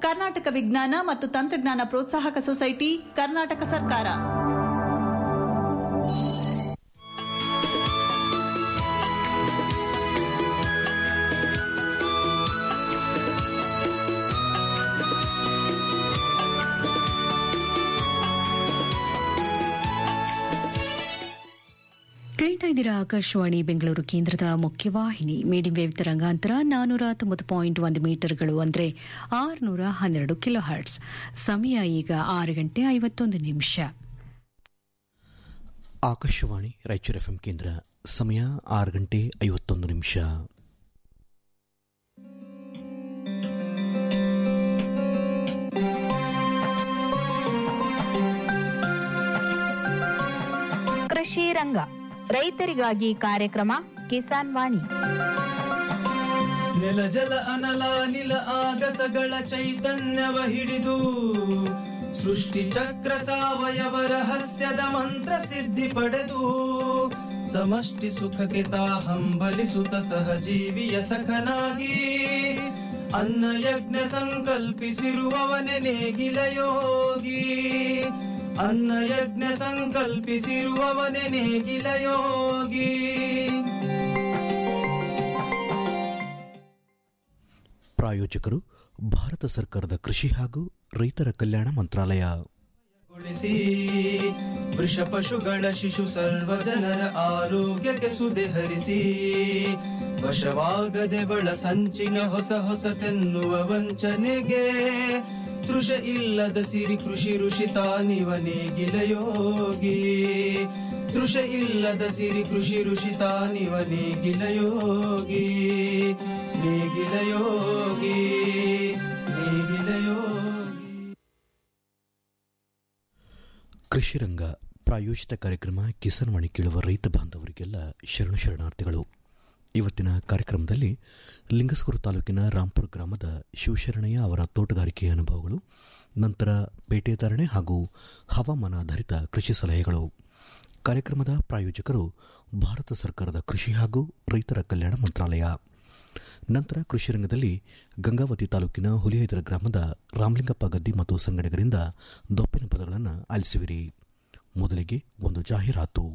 ಕರ್ನಾಟಕ ವಿಜ್ಞಾನ ಮತ್ತು ತಂತ್ರಜ್ಞಾನ ಪ್ರೋತ್ಸಾಹಕ ಸೊಸೈಟಿ ಕರ್ನಾಟಕ ಸರ್ಕಾರ ಕೇಳ್ತಾ ಇದ್ದೀರಾ ಆಕಾಶವಾಣಿ ಬೆಂಗಳೂರು ಕೇಂದ್ರದ ಮುಖ್ಯವಾಹಿನಿ ಮೀಡಿಯಂ ವೇವ್ ತರಂಗಾಂತರ ನಾನೂರ ತೊಂಬತ್ತು ಪಾಯಿಂಟ್ ಒಂದು ಮೀಟರ್ಗಳು ಅಂದರೆ ಆರುನೂರ ಹನ್ನೆರಡು ಕಿಲೋ ಹರ್ಟ್ಸ್ ಸಮಯ ಈಗ ಆರು ಗಂಟೆ ಐವತ್ತೊಂದು ನಿಮಿಷ ಆಕಾಶವಾಣಿ ರಾಯಚೂರು ಎಫ್ಎಂ ಕೇಂದ್ರ ಸಮಯ ಆರು ಗಂಟೆ ಐವತ್ತೊಂದು ನಿಮಿಷ ಕೃಷಿ ರಂಗ ರೈತರಿಗಾಗಿ ಕಾರ್ಯಕ್ರಮ ಕಿಸಾನ್ ವಾಣಿ ನೆಲ ಜಲ ಅನಲ ನಿಲ ಆಗಸಗಳ ಚೈತನ್ಯವ ಹಿಡಿದು ಸೃಷ್ಟಿ ಚಕ್ರ ಸಾವಯವ ರಹಸ್ಯದ ಮಂತ್ರ ಸಿದ್ಧಿ ಪಡೆದು ಸಮಷ್ಟಿ ಸುಖಕ್ಕೆ ತಾ ಹಂಬಲಿಸುತ್ತ ಸಹಜೀವಿಯ ಸಖನಾಗಿ ಅನ್ನ ಯಜ್ಞ ಸಂಕಲ್ಪಿಸಿರುವವನೆ ನೇಗಿಲ ಯೋಗಿ ಅನ್ನ ಯಜ್ಞ ಸಂಕಲ್ಪಿಸಿರುವವನೆ ನೇಗಿಲ ಯೋಗಿ ಪ್ರಾಯೋಜಕರು ಭಾರತ ಸರ್ಕಾರದ ಕೃಷಿ ಹಾಗೂ ರೈತರ ಕಲ್ಯಾಣ ಮಂತ್ರಾಲಯ ಗೊಳಿಸಿ ವೃಷ ಪಶುಗಳ ಶಿಶು ಸರ್ವ ಜನರ ಆರೋಗ್ಯಕ್ಕೆ ಸುದೆ ಹರಿಸಿ ವಶವಾಗದೆ ಬಳ ಸಂಚಿನ ಹೊಸ ಹೊಸತೆನ್ನುವ ವಂಚನೆಗೆ ತೃಷ ಇಲ್ಲದ ಸಿರಿ ಕೃಷಿ ಋಷಿ ತಾನಿವ ನೇಗಿಲ ಯೋಗಿ ತೃಷ ಇಲ್ಲದ ಸಿರಿ ಕೃಷಿ ಋಷಿ ತಾನಿವ ನೇಗಿಲ ಯೋಗಿ ನೇಗಿಲ ಯೋಗಿ ನೇಗಿಲ ಯೋಗಿ ಕೃಷಿ ರಂಗ ಪ್ರಾಯೋಜಿತ ಕಾರ್ಯಕ್ರಮ ಕಿಸಾನ್ ವಾಣಿ ಕೇಳುವ ರೈತ ಬಾಂಧವರಿಗೆಲ್ಲ ಶರಣು ಶರಣಾರ್ಥಿಗಳು ಇವತ್ತಿನ ಕಾರ್ಯಕ್ರಮದಲ್ಲಿ ಲಿಂಗಸ್ಕೂರು ತಾಲೂಕಿನ ರಾಂಪುರ ಗ್ರಾಮದ ಶಿವಶರಣಯ್ಯ ಅವರ ತೋಟಗಾರಿಕೆಯ ಅನುಭವಗಳು ನಂತರ ಪೇಟೆದಾರಣೆ ಹಾಗೂ ಹವಾಮಾನಾಧಾರಿತ ಕೃಷಿ ಸಲಹೆಗಳು ಕಾರ್ಯಕ್ರಮದ ಪ್ರಾಯೋಜಕರು ಭಾರತ ಸರ್ಕಾರದ ಕೃಷಿ ಹಾಗೂ ರೈತರ ಕಲ್ಯಾಣ ಮಂತ್ರಾಲಯ ನಂತರ ಕೃಷಿ ರಂಗದಲ್ಲಿ ಗಂಗಾವತಿ ತಾಲೂಕಿನ ಹುಲಿಹೈದರ ಗ್ರಾಮದ ರಾಮಲಿಂಗಪ್ಪ ಗದ್ದಿ ಮತ್ತು ಸಂಗಡಿಗರಿಂದ ದೊಪ್ಪಿನ ಪದಗಳನ್ನು ಆಲಿಸುವಿರಿ ಮೊದಲಿಗೆ ಒಂದು ಜಾಹೀರಾತು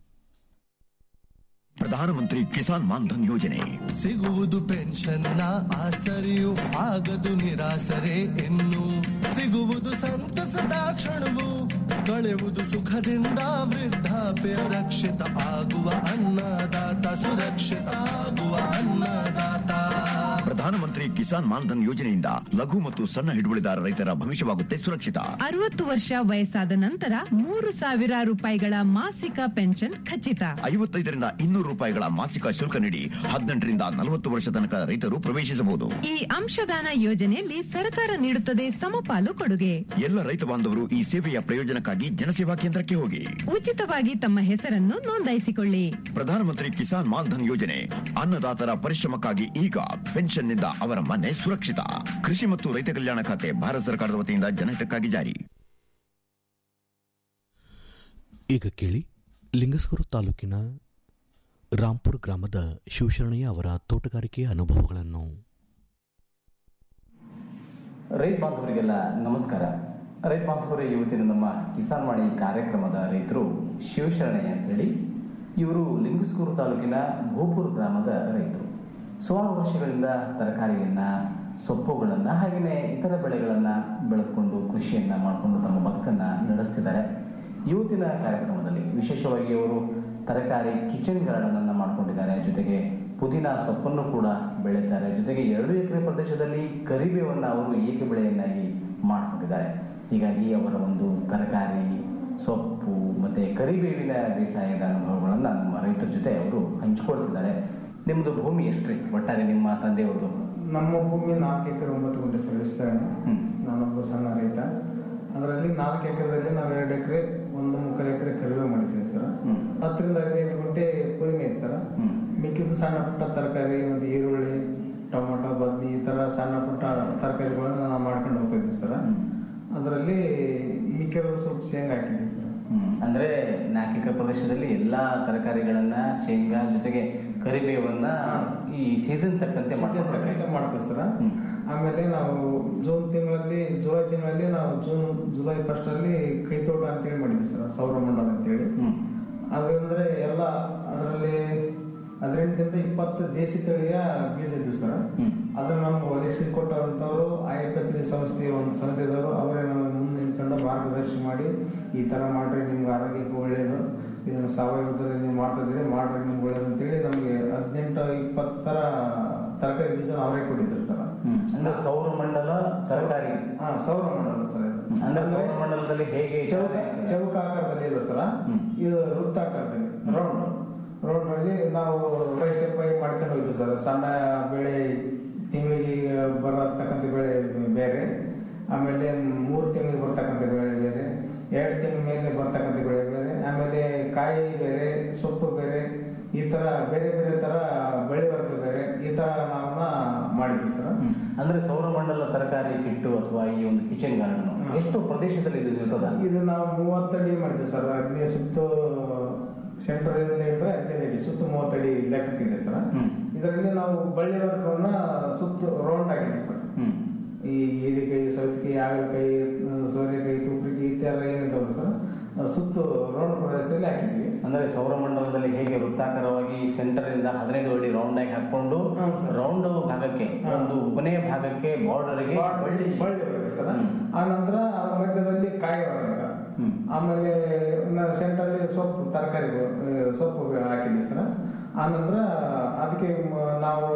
ಪ್ರಧಾನಮಂತ್ರಿ ಕಿಸಾನ್ ಮಾನ್ಧನ್ ಯೋಜನೆ ಸಿಗುವುದು ಪೆನ್ಷನ್ನ ಆಸರೆಯು ಆಗದು ನಿರಾಸರೆ ಇನ್ನು ಸಿಗುವುದು ಸಂತಸದ ಕ್ಷಣವು ಕಳೆಯುವುದು ಸುಖದಿಂದ ವೃದ್ಧಾಪ್ಯ ರಕ್ಷಿತ ಆಗುವ ಅನ್ನದಾತ ಸುರಕ್ಷಿತ ಆಗುವ ಅನ್ನದಾತ ಪ್ರಧಾನಮಂತ್ರಿ ಕಿಸಾನ್ ಮಾನ್ಧನ್ ಯೋಜನೆಯಿಂದ ಲಘು ಮತ್ತು ಸಣ್ಣ ಹಿಡುವಳಿದಾರ ರೈತರ ಭವಿಷ್ಯವಾಗುತ್ತೆ ಸುರಕ್ಷಿತ ಅರವತ್ತು ವರ್ಷ ವಯಸ್ಸಾದ ನಂತರ ಮೂರು ಸಾವಿರ ರೂಪಾಯಿಗಳ ಮಾಸಿಕ ಪೆನ್ಷನ್ ಖಚಿತ ಐವತ್ತೈದರಿಂದ ಇನ್ನೂರು ರೂಪಾಯಿಗಳ ಮಾಸಿಕ ಶುಲ್ಕ ನೀಡಿ ಹದಿನೆಂಟರಿಂದ ನಲವತ್ತು ವರ್ಷ ತನಕ ರೈತರು ಪ್ರವೇಶಿಸಬಹುದು ಈ ಅಂಶದಾನ ಯೋಜನೆಯಲ್ಲಿ ಸರ್ಕಾರ ನೀಡುತ್ತದೆ ಸಮಪಾಲು ಕೊಡುಗೆ ಎಲ್ಲ ರೈತ ಬಾಂಧವರು ಈ ಸೇವೆಯ ಪ್ರಯೋಜನಕ್ಕಾಗಿ ಜನಸೇವಾ ಕೇಂದ್ರಕ್ಕೆ ಹೋಗಿ ಉಚಿತವಾಗಿ ತಮ್ಮ ಹೆಸರನ್ನು ನೋಂದಾಯಿಸಿಕೊಳ್ಳಿ ಪ್ರಧಾನಮಂತ್ರಿ ಕಿಸಾನ್ ಮಾನ್ಧನ್ ಯೋಜನೆ ಅನ್ನದಾತರ ಪರಿಶ್ರಮಕ್ಕಾಗಿ ಈಗ ಪೆನ್ಷನ್ನಿಂದ ಅವರ ಮನೆ ಸುರಕ್ಷಿತ ಕೃಷಿ ಮತ್ತು ರೈತ ಕಲ್ಯಾಣ ಖಾತೆ ಭಾರತ ಸರ್ಕಾರದ ವತಿಯಿಂದ ಜನಹಿತಕ್ಕಾಗಿ ಜಾರಿ ಈಗ ಕೇಳಿ ಲಿಂಗಸ್ಕೂರು ತಾಲೂಕಿನ ರಾಂಪುರ ಗ್ರಾಮದ ಶಿವಶರಣಯ್ಯ ಅವರ ತೋಟಗಾರಿಕೆಯ ಅನುಭವಗಳನ್ನು ರೈತ ಬಾಂಧವರಿಗೆಲ್ಲ ನಮಸ್ಕಾರ ರೈತ ಬಾಂಧವರೇ ಇವತ್ತಿನ ನಮ್ಮ ಕಿಸಾನ್ ವಾಣಿ ಕಾರ್ಯಕ್ರಮದ ರೈತರು ಶಿವಶರಣಯ್ಯ ಅಂತೇಳಿ ಇವರು ಲಿಂಗಸ್ಕೂರು ತಾಲೂಕಿನ ಭೂಪುರ ಗ್ರಾಮದ ರೈತರು ಸುಮಾರು ವರ್ಷಗಳಿಂದ ತರಕಾರಿಯನ್ನು ಸೊಪ್ಪುಗಳನ್ನು ಹಾಗೆಯೇ ಇತರ ಬೆಳೆಗಳನ್ನು ಬೆಳೆದುಕೊಂಡು ಕೃಷಿಯನ್ನು ಮಾಡಿಕೊಂಡು ತಮ್ಮ ಬದುಕನ್ನು ನಡೆಸ್ತಿದ್ದಾರೆ ಇವತ್ತಿನ ಕಾರ್ಯಕ್ರಮದಲ್ಲಿ ವಿಶೇಷವಾಗಿ ಅವರು ತರಕಾರಿ ಕಿಚನ್ ಗಾರ್ಡನ್ ಅನ್ನು ಮಾಡ್ಕೊಂಡಿದ್ದಾರೆ ಜೊತೆಗೆ ಪುದೀನ ಸೊಪ್ಪನ್ನು ಕೂಡ ಬೆಳೀತಾರೆ ಜೊತೆಗೆ ಎರಡು ಎಕರೆ ಪ್ರದೇಶದಲ್ಲಿ ಕರಿಬೇವನ್ನು ಅವರು ಏಕ ಬೆಳೆಯನ್ನಾಗಿ ಮಾಡಿಕೊಂಡಿದ್ದಾರೆ ಹೀಗಾಗಿ ಅವರ ಒಂದು ತರಕಾರಿ ಸೊಪ್ಪು ಮತ್ತು ಕರಿಬೇವಿನ ಬೇಸಾಯದ ಅನುಭವಗಳನ್ನು ನಮ್ಮ ರೈತರ ಜೊತೆ ಅವರು ಹಂಚಿಕೊಳ್ತಿದ್ದಾರೆ ನಿಮ್ಮದು ಭೂಮಿ ಎಷ್ಟು ರೀ ಒಟ್ಟಾರೆ ನಿಮ್ಮ ತಂದೆಯವ್ರದ್ದು ನಮ್ಮ ಭೂಮಿ ನಾಲ್ಕು ಎಕರೆ ಒಂಬತ್ತು ಗುಂಟೆ ಸರ್ ವಿಸ್ತೀರ್ಣ ಹ್ಮ್. ನಾನೊಬ್ಬ ಸಣ್ಣ ರೈತ ಅದರಲ್ಲಿ ನಾಲ್ಕು ಎಕರೆದಲ್ಲಿ ನಾವು ಎರಡು ಎಕರೆ ಒಂದು ಮುಕ್ಕಾಲು ಎಕರೆ ಕರಿಬೇವು ಮಾಡಿದ್ದೀವಿ ಸರ್ ಹ್ಮ್. ಹತ್ತರಿಂದ ಹದಿನೈದು ಗುಂಟೆ ಪುದೀನ ಐತೆ ಸರ್ ಹ್ಮ್. ಮಿಕ್ಕಿದ ಸಣ್ಣ ಪುಟ್ಟ ತರಕಾರಿ ಒಂದು ಈರುಳ್ಳಿ ಟೊಮೊಟೊ ಬದ್ನಿ ಈ ಥರ ಸಣ್ಣ ಪುಟ್ಟ ತರಕಾರಿಗಳನ್ನ ನಾವು ಮಾಡ್ಕೊಂಡು ಹೋಗ್ತಾ ಇದ್ವಿ ಸರ್ ಅದರಲ್ಲಿ ಮಿಕ್ಕಿರೋದು ಸ್ವಲ್ಪ ಶೇಂಗಾ ಹಾಕಿದ್ವಿ ಸರ್ ಹ್ಮ್. ಅಂದ್ರೆ ನಾಲ್ಕು ಎಕರೆ ಪ್ರದೇಶದಲ್ಲಿ ಎಲ್ಲಾ ತರಕಾರಿಗಳನ್ನ ಶೇಂಗಾ ಜೊತೆಗೆ ಕರಿಬೇವನ್ನ ಈ ಸೀಸನ್ ತಕ್ಕಂತೆ ಸೀಸನ್ ಮಾಡ್ಕೊಳ್ತಾರೆ. ತಕ್ಕಂತೆ ಮಾಡ್ತೀವಿ ಸರ್ ಹ್ಮ್. ಆಮೇಲೆ ನಾವು ಜೂನ್ ತಿಂಗಳಲ್ಲಿ ಜುಲೈ ತಿಂಗಳಲ್ಲಿ ನಾವು ಜೂನ್ ಜುಲೈ ಫಸ್ಟ್ ಅಲ್ಲಿ ಕೈತೋಟ ಅಂತೇಳಿ ಮಾಡಿದ್ವಿ ಸರ್ ಸೌರಮಂಡಲ ಅಂತೇಳಿ ಅದಂದ್ರೆ ಎಲ್ಲ ಅದರಲ್ಲಿ ಹದಿನೆಂಟರಿಂದ ಇಪ್ಪತ್ತು ದೇಸಿ ತಳಿಯ ಬೀಜ ಇದ್ವು ಸರ್ ಅದನ್ನ ನಮ್ಗೆ ಒದಗಿಸಿ ಕೊಟ್ಟಂತವರು ಐ ಎಫ್ ಎಚ್ ಡಿ ಸಂಸ್ಥೆಯ ಒಂದು ಸಂಸ್ಥೆದವರು ಅವರೇ ನಮಗೆ ಮುಂದೆ ನಿಂತ್ಕೊಂಡು ಮಾರ್ಗದರ್ಶನ ಮಾಡಿ ಈ ತರ ಮಾಡ್ರಿ ನಿಮ್ಗೆ ಆರೋಗ್ಯಕ್ಕೆ ಒಳ್ಳೆಯದು ಇದನ್ನ ಸಾವಯವದಲ್ಲಿ ನೀವು ಮಾಡ್ತಾ ಇದ್ದೀರಿ ಮಾಡ್ರಿ ನಿಮ್ಗೆ ಒಳ್ಳೇದು ಅಂತೇಳಿ ನಮಗೆ ಹದಿನೆಂಟು ಇಪ್ಪತ್ತರ ತರಕಾರಿ ಬೀಜ ಅವರೇ ಕೊಟ್ಟಿದ್ರು ಸರ್ ಅಂದ್ರೆ ಸೌರಮಂಡಲ ತರಕಾರಿ ಹಾ ಸೌರಮಂಡಲ ಸರ್ ಇದು ಅಂದ್ರೆ ಸೌರಮಂಡಲದಲ್ಲಿ ಹೇಗೆ ಚೌಕ ಚೌಕ ಆಕಾರದಲ್ಲಿ ಇಲ್ಲ ಸರ್ ಇದು ವೃತ್ತಾಕಾರದಲ್ಲಿ ರೌಂಡ್ ರೌಂಡ್ ಅಲ್ಲಿ ನಾವು ಸ್ಟೆಪ್ ಸ್ಟೆಪ್ ಆಗಿ ಮಾಡ್ಕೊಂಡು ಹೋಯ್ತು ಸರ್ ಸಣ್ಣ ಬೆಳೆ ತಿಂಗಳಿಗೆ ಬರತಕ್ಕಂಥ ಬೆಳೆ ಬೇರೆ ಆಮೇಲೆ ಮೂರು ತಿಂಗಳಿಗೆ ಬರ್ತಕ್ಕಂಥ ಬೆಳೆ ಬೇರೆ ಎರಡು ತಿಂಗಳ ಮೇಲೆ ಬರ್ತಕ್ಕಂಥ ಬೆಳೆ ಬೇರೆ ಆಮೇಲೆ ಕಾಯಿ ಬೇರೆ ಸೊಪ್ಪು ಬೇರೆ ಈ ತರ ಬೇರೆ ಬೇರೆ ತರ ಬೆಳೆ ವರ್ಗ ಬೇರೆ ಈ ತರ ನಾವನ್ನ ಮಾಡಿದ್ವಿ ಸರ್ ಅಂದ್ರೆ ಸೌರಮಂಡಲ ತರಕಾರಿ ಕಿಟ್ಟು ಅಥವಾ ಈ ಒಂದು ಕಿಚನ್ ಗಾರ್ಡನ್ ಎಷ್ಟು ಪ್ರದೇಶದಲ್ಲಿ ಇದು ಇರ್ತದ ಇದು ನಾವು ಮೂವತ್ತಡಿ ಮಾಡಿದ್ವಿ ಸರ್ ಅಗ್ನಿ ಸುತ್ತು ಸೆಂಟರ್ ಇಂದ ಹಿಡಿದ್ರೆ ಹದಿನೈದು ಅಡಿ ಸುತ್ತು ಮೂವತ್ತಡಿ ಲೆಕ್ಕಕ್ಕಿದೆ ಸರ್ ಇದರಲ್ಲಿ ನಾವು ಬಳ್ಳಿ ವರ್ಗವನ್ನ ಸುತ್ತು ರೌಂಡ್ ಹಾಕಿದ್ವಿ ಸರ್ ಈ ಹೀರೆಕಾಯಿ ಸೌತೆಕಾಯಿ ಹಾಗಲಕಾಯಿ ಸೋರೆಕಾಯಿ ತುಪ್ರಿಕಾಯಿ ಇತ್ಯಾದ ಏನಿದಾವಲ್ಲ ಸರ್ ಅದ್ ಸುತ್ತು ರೌಂಡ್ ಪ್ರದೇಶದಲ್ಲಿ ಹಾಕಿದ್ವಿ ಅಂದ್ರೆ ಸೌರಮಂಡಲದಲ್ಲಿ ಹೇಗೆ ವೃತ್ತಾಕಾರವಾಗಿ ಸೆಂಟರ್ ಇಂದ ಹದಿನೈದು ಅಡಿ ರೌಂಡ್ ಆಗಿ ಹಾಕೊಂಡು ರೌಂಡ್ ಭಾಗಕ್ಕೆ ಒಂದು ಕೊನೆ ಭಾಗಕ್ಕೆ ಬಾರ್ಡರ್ಗೆ ಬಳ್ಳಿ ಬಳ್ಳಿ ವರ್ಗ ಸರ್ ಆ ನಂತರ ಅದ್ರ ಮಧ್ಯದಲ್ಲಿ ಕಾಯಿ ವರ್ಗ ಆಮೇಲೆ ಸೆಂಟರ್ ಸೊಪ್ಪು ತರಕಾರಿಗಳು ಆ, ಸೊಪ್ಪು ಹಾಕಿದ್ವಿ ಸರ್ ಆ ನಂತರ ಅದಕ್ಕೆ ಮ- ನಾವು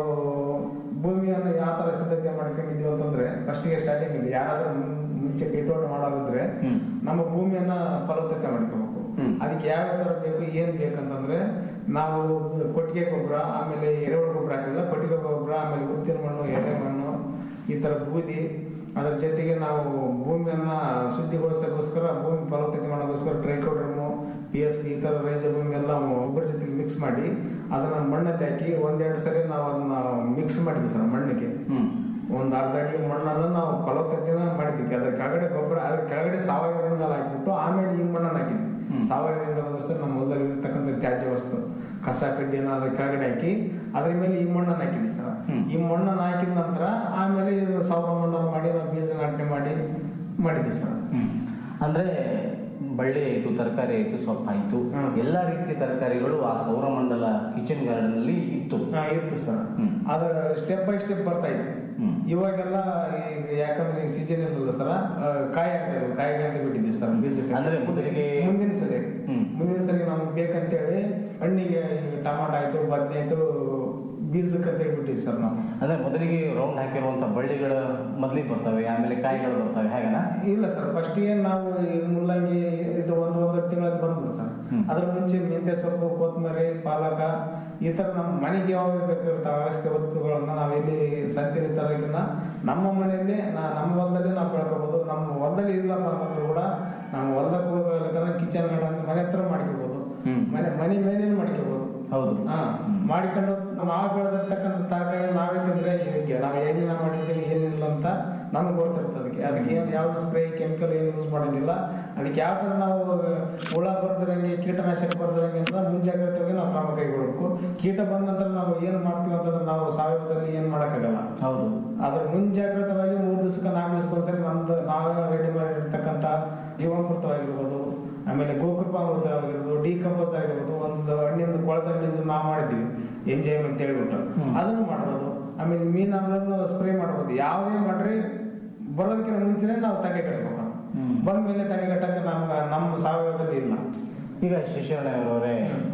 ಭೂಮಿಯನ್ನು ಯಾವ ತರ ಸಿದ್ಧತೆ ಮಾಡ್ಕೊಂಡಿದೀವಿ ಅಂತಂದ್ರೆ ಫಸ್ಟಿಗೆ ಸ್ಟಾರ್ಟಿಂಗ್ ಇದೆ ಯಾರಾದ್ರೂ ಮುಂ- ಮುಂಚೆ ಕೈತೋಟ ಮಾಡೋದಿದ್ರೆ ನಮ್ಮ ಭೂಮಿಯನ್ನ ಫಲವತ್ತತೆ ಮಾಡ್ಕೋಬೇಕು ಅದಕ್ಕೆ ಯಾವ ತರ ಬೇಕು ಏನ್ ಬೇಕಂತಂದ್ರೆ ನಾವು ಕೊಟ್ಟಿಗೆ ಗೊಬ್ಬರ ಆಮೇಲೆ ಎರೆಹುಳು ಗೊಬ್ಬರ ಹಾಕಿಲ್ಲ ಕೊಟ್ಟಿಗೆ ಗೊಬ್ಬರ ಆಮೇಲೆ ಉತ್ತಿನ ಮಣ್ಣು ಎರೆ ಮಣ್ಣು ಈ ತರ ಬೂದಿ ಅದ್ರ ಜೊತೆಗೆ ನಾವು ಭೂಮಿಯನ್ನ ಶುದ್ಧಿಗೊಳಿಸೋಕ್ಕೋಸ್ಕರ ಭೂಮಿ ಫಲವತ್ತತೆ ಮಾಡೋಕ್ಕೋಸ್ಕರ ಟ್ರೈಕೋಡ್ರಮು ಪಿ ಎಸ್ ಈ ತರ ರೈಜ ಭೂಮಿ ಎಲ್ಲ ಒಬ್ಬರ ಜೊತೆಗೆ ಮಿಕ್ಸ್ ಮಾಡಿ ಅದನ್ನ ಮಣ್ಣಲ್ಲಿ ಹಾಕಿ ಒಂದೆರಡು ಸರಿ ನಾವು ಅದನ್ನ ಮಿಕ್ಸ್ ಮಾಡಿದ್ವಿ ಸರ್ ಮಣ್ಣಿಗೆ ಒಂದ್ ಅರ್ಧ ಅಡಿ ಮಣ್ಣನ್ನ ನಾವು ಫಲವತ್ತತೆನ ಮಾಡಿದ್ವಿ ಅದ್ರ ಕೆಳಗಡೆ ಗೊಬ್ಬರ ಅದ್ರ ಕೆಳಗಡೆ ಸಾವಯವ ಇಂಗಾಲ ಹಾಕಿಬಿಟ್ಟು ಆಮೇಲೆ ಈ ಮಣ್ಣನ್ನ ಹಾಕಿದ್ವಿ ಸಾವಯವ ಇಂಗಾಲ ಅಂದ್ರೆ ಸರ್ ನಮ್ಮ ಹೊಲದಲ್ಲಿ ಇರ್ತಕ್ಕಂಥ ತ್ಯಾಜ್ಯ ವಸ್ತು ಕಸ ಕಡ್ಡಿಯನ್ನ ಅದ್ರ ಕೆಳಗಡೆ ಹಾಕಿ ಅದ್ರ ಮೇಲೆ ಈ ಮಣ್ಣನ್ನ ಹಾಕಿದ್ವಿ ಸರ್ ಈ ಮಣ್ಣನ್ನ ಹಾಕಿದ ನಂತರ ಆಮೇಲೆ ಇದು ಸಾವಿರ ಮಣ್ಣನ್ನು ಮಾಡಿ ನಾವು ಬೀಜ ನಾಟನೆ ಮಾಡಿ ಮಾಡಿದ್ವಿ ಸರ್ ಅಂದ್ರೆ ಬಳ್ಳಿ ಆಯ್ತು ತರಕಾರಿ ಆಯ್ತು ಸೊಪ್ಪಾಯ್ತು ಎಲ್ಲಾ ರೀತಿಯ ತರಕಾರಿಗಳು ಆ ಸೌರಮಂಡಲ ಕಿಚನ್ ಗಾರ್ಡನ್ ಅಲ್ಲಿ ಇತ್ತು ಹಾ, ಇತ್ತು ಸರ್ ಅದ ಸ್ಟೆಪ್ ಬೈ ಸ್ಟೆಪ್ ಬರ್ತಾ ಇತ್ತು ಇವಾಗೆಲ್ಲ ಈಗ ಯಾಕಂದ್ರೆ ಈ ಸೀಸನ್ ಇರಲಿಲ್ಲ ಸರ್ ಕಾಯಿ ಅಂತ ಇರ್ಬೇಕು, ಕಾಯಿಗೆ ಅಂತ ಬಿಟ್ಟಿದ್ವಿ ಸರ್ ಬೀಜಕ್ಕೆ ಅಂದ್ರೆ ಮೊದಲಿಗೆ ಮುಂದಿನ ಸರಿ ಮುಂದಿನ ಸರಿ ನಮ್ಗೆ ಬೇಕಂತೇಳಿ ಹಣ್ಣಿಗೆ ಈಗ ಟಮಾಟ ಆಯ್ತು ಬದ್ನೆ ಆಯ್ತು ಬೀಜಕ್ಕೆ ಅಂತ ಹೇಳ್ಬಿಟ್ಟಿದ್ವಿ ಸರ್ ನಾವು ಅಂದ್ರೆ ಮೊದಲಿಗೆ ರೌಂಡ್ ಹಾಕಿರುವಂತ ಬಳ್ಳಿಗಳು ಮೊದಲಿಗೆ ಬರ್ತವೆ ಆಮೇಲೆ ಕಾಯಿಗಳು ಬರ್ತವೆ ಹೇಗನ ಇಲ್ಲ ಸರ್ ಫಸ್ಟ್ ಏನ್ ನಾವು ಈ ಮುಲ್ಲಂಗಿ ಇದು ಒಂದು ಒಂದು ತಿಂಗಳಲ್ಲಿ ಬಂದ್ಬಿಡು ಸರ್ ಅದ್ರ ಮುಂಚೆ ಮೆಂತ್ಯ ಸೊಪ್ಪು ಕೊತ್ತಂಬರಿ ಪಾಲಕ ಈ ತರ ನಮ್ಮ ಮನೆಗೆ ಯಾವ ಬೇಕಾಗಿರ್ತಾವ ಅವಶ್ಯಕ ವಸ್ತುಗಳನ್ನ ನಾವು ಎಲ್ಲಿ ಸಂತೆಲಿ ತರೋಕ್ಕಿಂತ ನಮ್ಮ ಮನೆಯಲ್ಲಿ ನಾ- ನಮ್ಮ ಹೊಲದಲ್ಲಿ ನಾವು ಬೆಳ್ಕೋಬಹುದು ನಮ್ಮ ಹೊಲದಲ್ಲಿ ಇಲ್ಲಪ್ಪ ಅಂತಂದ್ರೆ ಕೂಡ ನಮ್ಮ ಹೊಲದಕ್ಕೆ ಹೋಗೋದಕ್ಕಂದ್ರೆ ಕಿಚನ್ ಗಾರ್ಡನ್ ಮನೆ ಹತ್ರ ಮಾಡ್ಕೋಬಹುದು ಮನೆ ಮನೆ ಮೇಲೇನು ಮಾಡ್ಕೋಬಹುದು ಹೌದು ಹಾ ಮಾಡಿಕೊಂಡು ನಾವು ಬೆಳೆದಿರ್ತಕ್ಕಂಥ ತರಕಾರಿ ನಾವೇ ತಿಂದ್ರೆ ಯೋಗ್ಯ ನಾವು ಏನೇನ ಮಾಡಿದ್ದೀವಿ ಏನಿಲ್ಲ ಅಂತ ನಮ್ಗೆ ಗೊತ್ತಿರ್ತದೆ ಅದಕ್ಕೆ ಅದಕ್ಕೆ ಏನು ಯಾವ್ದು ಸ್ಪ್ರೇ ಕೆಮಿಕಲ್ ಏನು ಯೂಸ್ ಮಾಡೋಂಗಿಲ್ಲ ಅದಕ್ಕೆ ಯಾವ ಥರ ನಾವು ಹುಳ ಬರ್ದಿರಂಗೆ ಕೀಟನಾಶಕ ಬರ್ದಿರಂಗೆ ಅಂತ ಮುಂಜಾಗ್ರತೆಯಾಗಿ ನಾವು ಕ್ರಮ ಕೈಗೊಳ್ಬೇಕು ಕೀಟ ಬಂದ ನಂತರ ನಾವು ಏನು ಮಾಡ್ತೀವಿ ಅಂತಂದ್ರೆ ನಾವು ಸಾವಯವದಲ್ಲಿ ಏನು ಮಾಡೋಕ್ಕಾಗಲ್ಲ ಹೌದು ಅದ್ರ ಮುಂಜಾಗ್ರತವಾಗಿ ಮೂರು ದಿವಸಕ್ಕೆ ನಾಲ್ಕು ದಿವಸಕ್ಕೊಂದ್ಸರಿ ನಮ್ದು ನಾವೇ ರೆಡಿ ಮಾಡಿರ್ತಕ್ಕಂಥ ಜೀವಾಮೃತವಾಗಿರ್ಬೋದು ಆಮೇಲೆ ಗೋಕೃಪಾಮೃತ ಆಗಿರ್ಬೋದು ಡಿಕಂಪೋಸ್ ಆಗಿರ್ಬೋದು ಒಂದು ಹಣ್ಣಿಂದ ಕೊಳೆತ ಹಣ್ಣಿಂದ ನಾವು ಮಾಡಿದ್ದೀವಿ ಎಂಜೈಮ್ ಅಂತ ಹೇಳ್ಬಿಟ್ಟು ಅದನ್ನು ಮಾಡ್ಬೋದು ಆಮೇಲೆ ಮೀನನ್ನು ಸ್ಪ್ರೇ ಮಾಡ್ಬೋದು ಯಾವುದೇ ಮಾಡ್ರಿ ಬರೋದಕ್ಕಿಂತ ಮುಂಚೆನೆ ನಾವು ತಡೆ ಕಟ್ಟಬೇಕು ಬಂದ ಮೇಲೆ ತಡೆ ಕಟ್ಟಕ್ಕೆ ನಮ್ಗೆ ನಮ್ಮ ಸಾವಯವದಲ್ಲಿ ಇಲ್ಲ ಈಗ ಶಿಶಿರಣವರವರೇ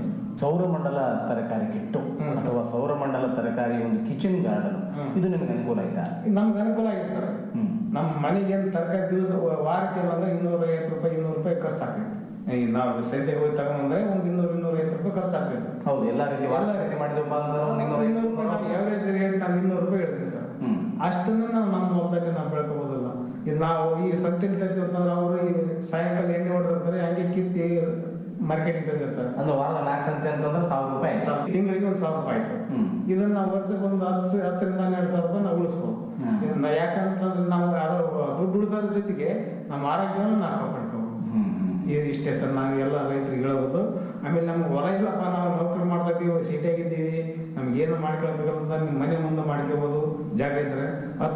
ಸೌರಮಂಡಲ ತರಕಾರಿ ಕಿಟ್ಟು ಅಥವಾ ಸೌರಮಂಡಲ ತರಕಾರಿ ಒಂದು ಕಿಚನ್ ಗಾರ್ಡನ್ ಇದು ನಿಮಗೆ ಅನುಕೂಲ ಆಯ್ತಾ ನಮ್ಗೆ ಅನುಕೂಲ ಆಗಿದೆ ಸರ್ ನಮ್ಮ ಮನೆಗೆ ಏನು ತರಕಾರಿ ದಿವಸ ವಾರಕ್ಕೆ ಅಂದ್ರೆ ಇನ್ನೂರ ಐವತ್ತು ರೂಪಾಯಿ ಇನ್ನೂರು ರೂಪಾಯಿ ಖರ್ಚು ಆಗ್ತೈತೆ ಈಗ ನಾವು ಸಂತೆಗೆ ಹೋಗಿ ತಗೊಂಡ್ರೆ ಒಂದು ಇನ್ನೂರು ಇನ್ನೂರ ಐವತ್ತು ರೂಪಾಯಿ ಖರ್ಚು ಆಗ್ತೈತೆ ಹೌದು ಎಲ್ಲ ರೀತಿ ವಾರ ರೀತಿ ಮಾಡಿದಪ್ಪ ಅಂದ್ರೆ ಒಂದು ಇನ್ನೂರ ಇನ್ನೂರು ರೂಪಾಯಿ ನಾವು ಎವರೇಜ್ ರೇಟ್ ನಾನು ಇನ್ನೂರು ರೂಪಾಯಿ ಹೇಳ್ತೀನಿ ಸರ್ ಅಷ್ಟನ್ನ ನಾವು ನಮ್ಮ ಹೊಲದಲ್ಲಿ ನಾವು ಬೆಳ್ಕೋಬೋದಲ್ಲ ಇದು ನಾವು ಈ ಸಂತೆಲಿ ತಂತೀವಿ ಅಂತಂದ್ರೆ ಅವರು ಈ ಸಾಯಂಕಾಲ ಎಣ್ಣೆ ಹೊಡೆದಿರ್ತಾರೆ ಹಂಗೆ ಕಿತ್ತಿ ಮಾರ್ಕೆಟಿಗೆ ತಂದಿರ್ತಾರೆ ಅಂದ್ರೆ ವಾರದ ನಾಲ್ಕು ಸಂತೆ ಅಂತಂದ್ರೆ ಸಾವಿರ ರೂಪಾಯಿ ಆಯ್ತು. ತಿಂಗಳಿಗೆ ಒಂದು ಸಾವಿರ ರೂಪಾಯಿ ಆಯ್ತು ಇದನ್ನ ನಾವು ವರ್ಷಕ್ಕೆ ಒಂದು ಹತ್ತು ಹತ್ತರಿಂದ ಹನ್ನೆರಡು ಸಾವಿರ ರೂಪಾಯಿ ನಾವು ಉಳಿಸ್ಬೋದು ಇದನ್ನ ಯಾಕಂತಂದ್ರೆ ನಾವು ಅದು ದುಡ್ಡು ಉಳಿಸೋದ್ರ ಜೊತೆಗೆ ನಮ್ಮ ಆರೋಗ್ಯವನ್ನು ನಾವು ಕಾಪಾಡ್ಕೋಬಹುದು ಇದು ಇಷ್ಟೇ ಸರ್ ನಾವು ಎಲ್ಲ ರೈತರಿಗೆ ಹೇಳ್ಬೋದು ಆಮೇಲೆ ನಮ್ಗೆ ಹೊಲ ಇಲ್ಲಪ್ಪ ನಾವು ನೌಕರಿ ಮಾಡ್ತಾ ಇದ್ದೀವಿ ಸಿಟಿಯಾಗಿದ್ದೀವಿ ನಮ್ಗೆ ಏನು ಮಾಡ್ಕೊಳ್ಬೇಕಂತ ನಿಮ್ಮ ಮನೆ ಮುಂದೆ ಮಾಡ್ಕೋಬಹುದು ಜಾಗ ಇದ್ರೆ ಹತ್ತು ಬೈ ಹತ್ತು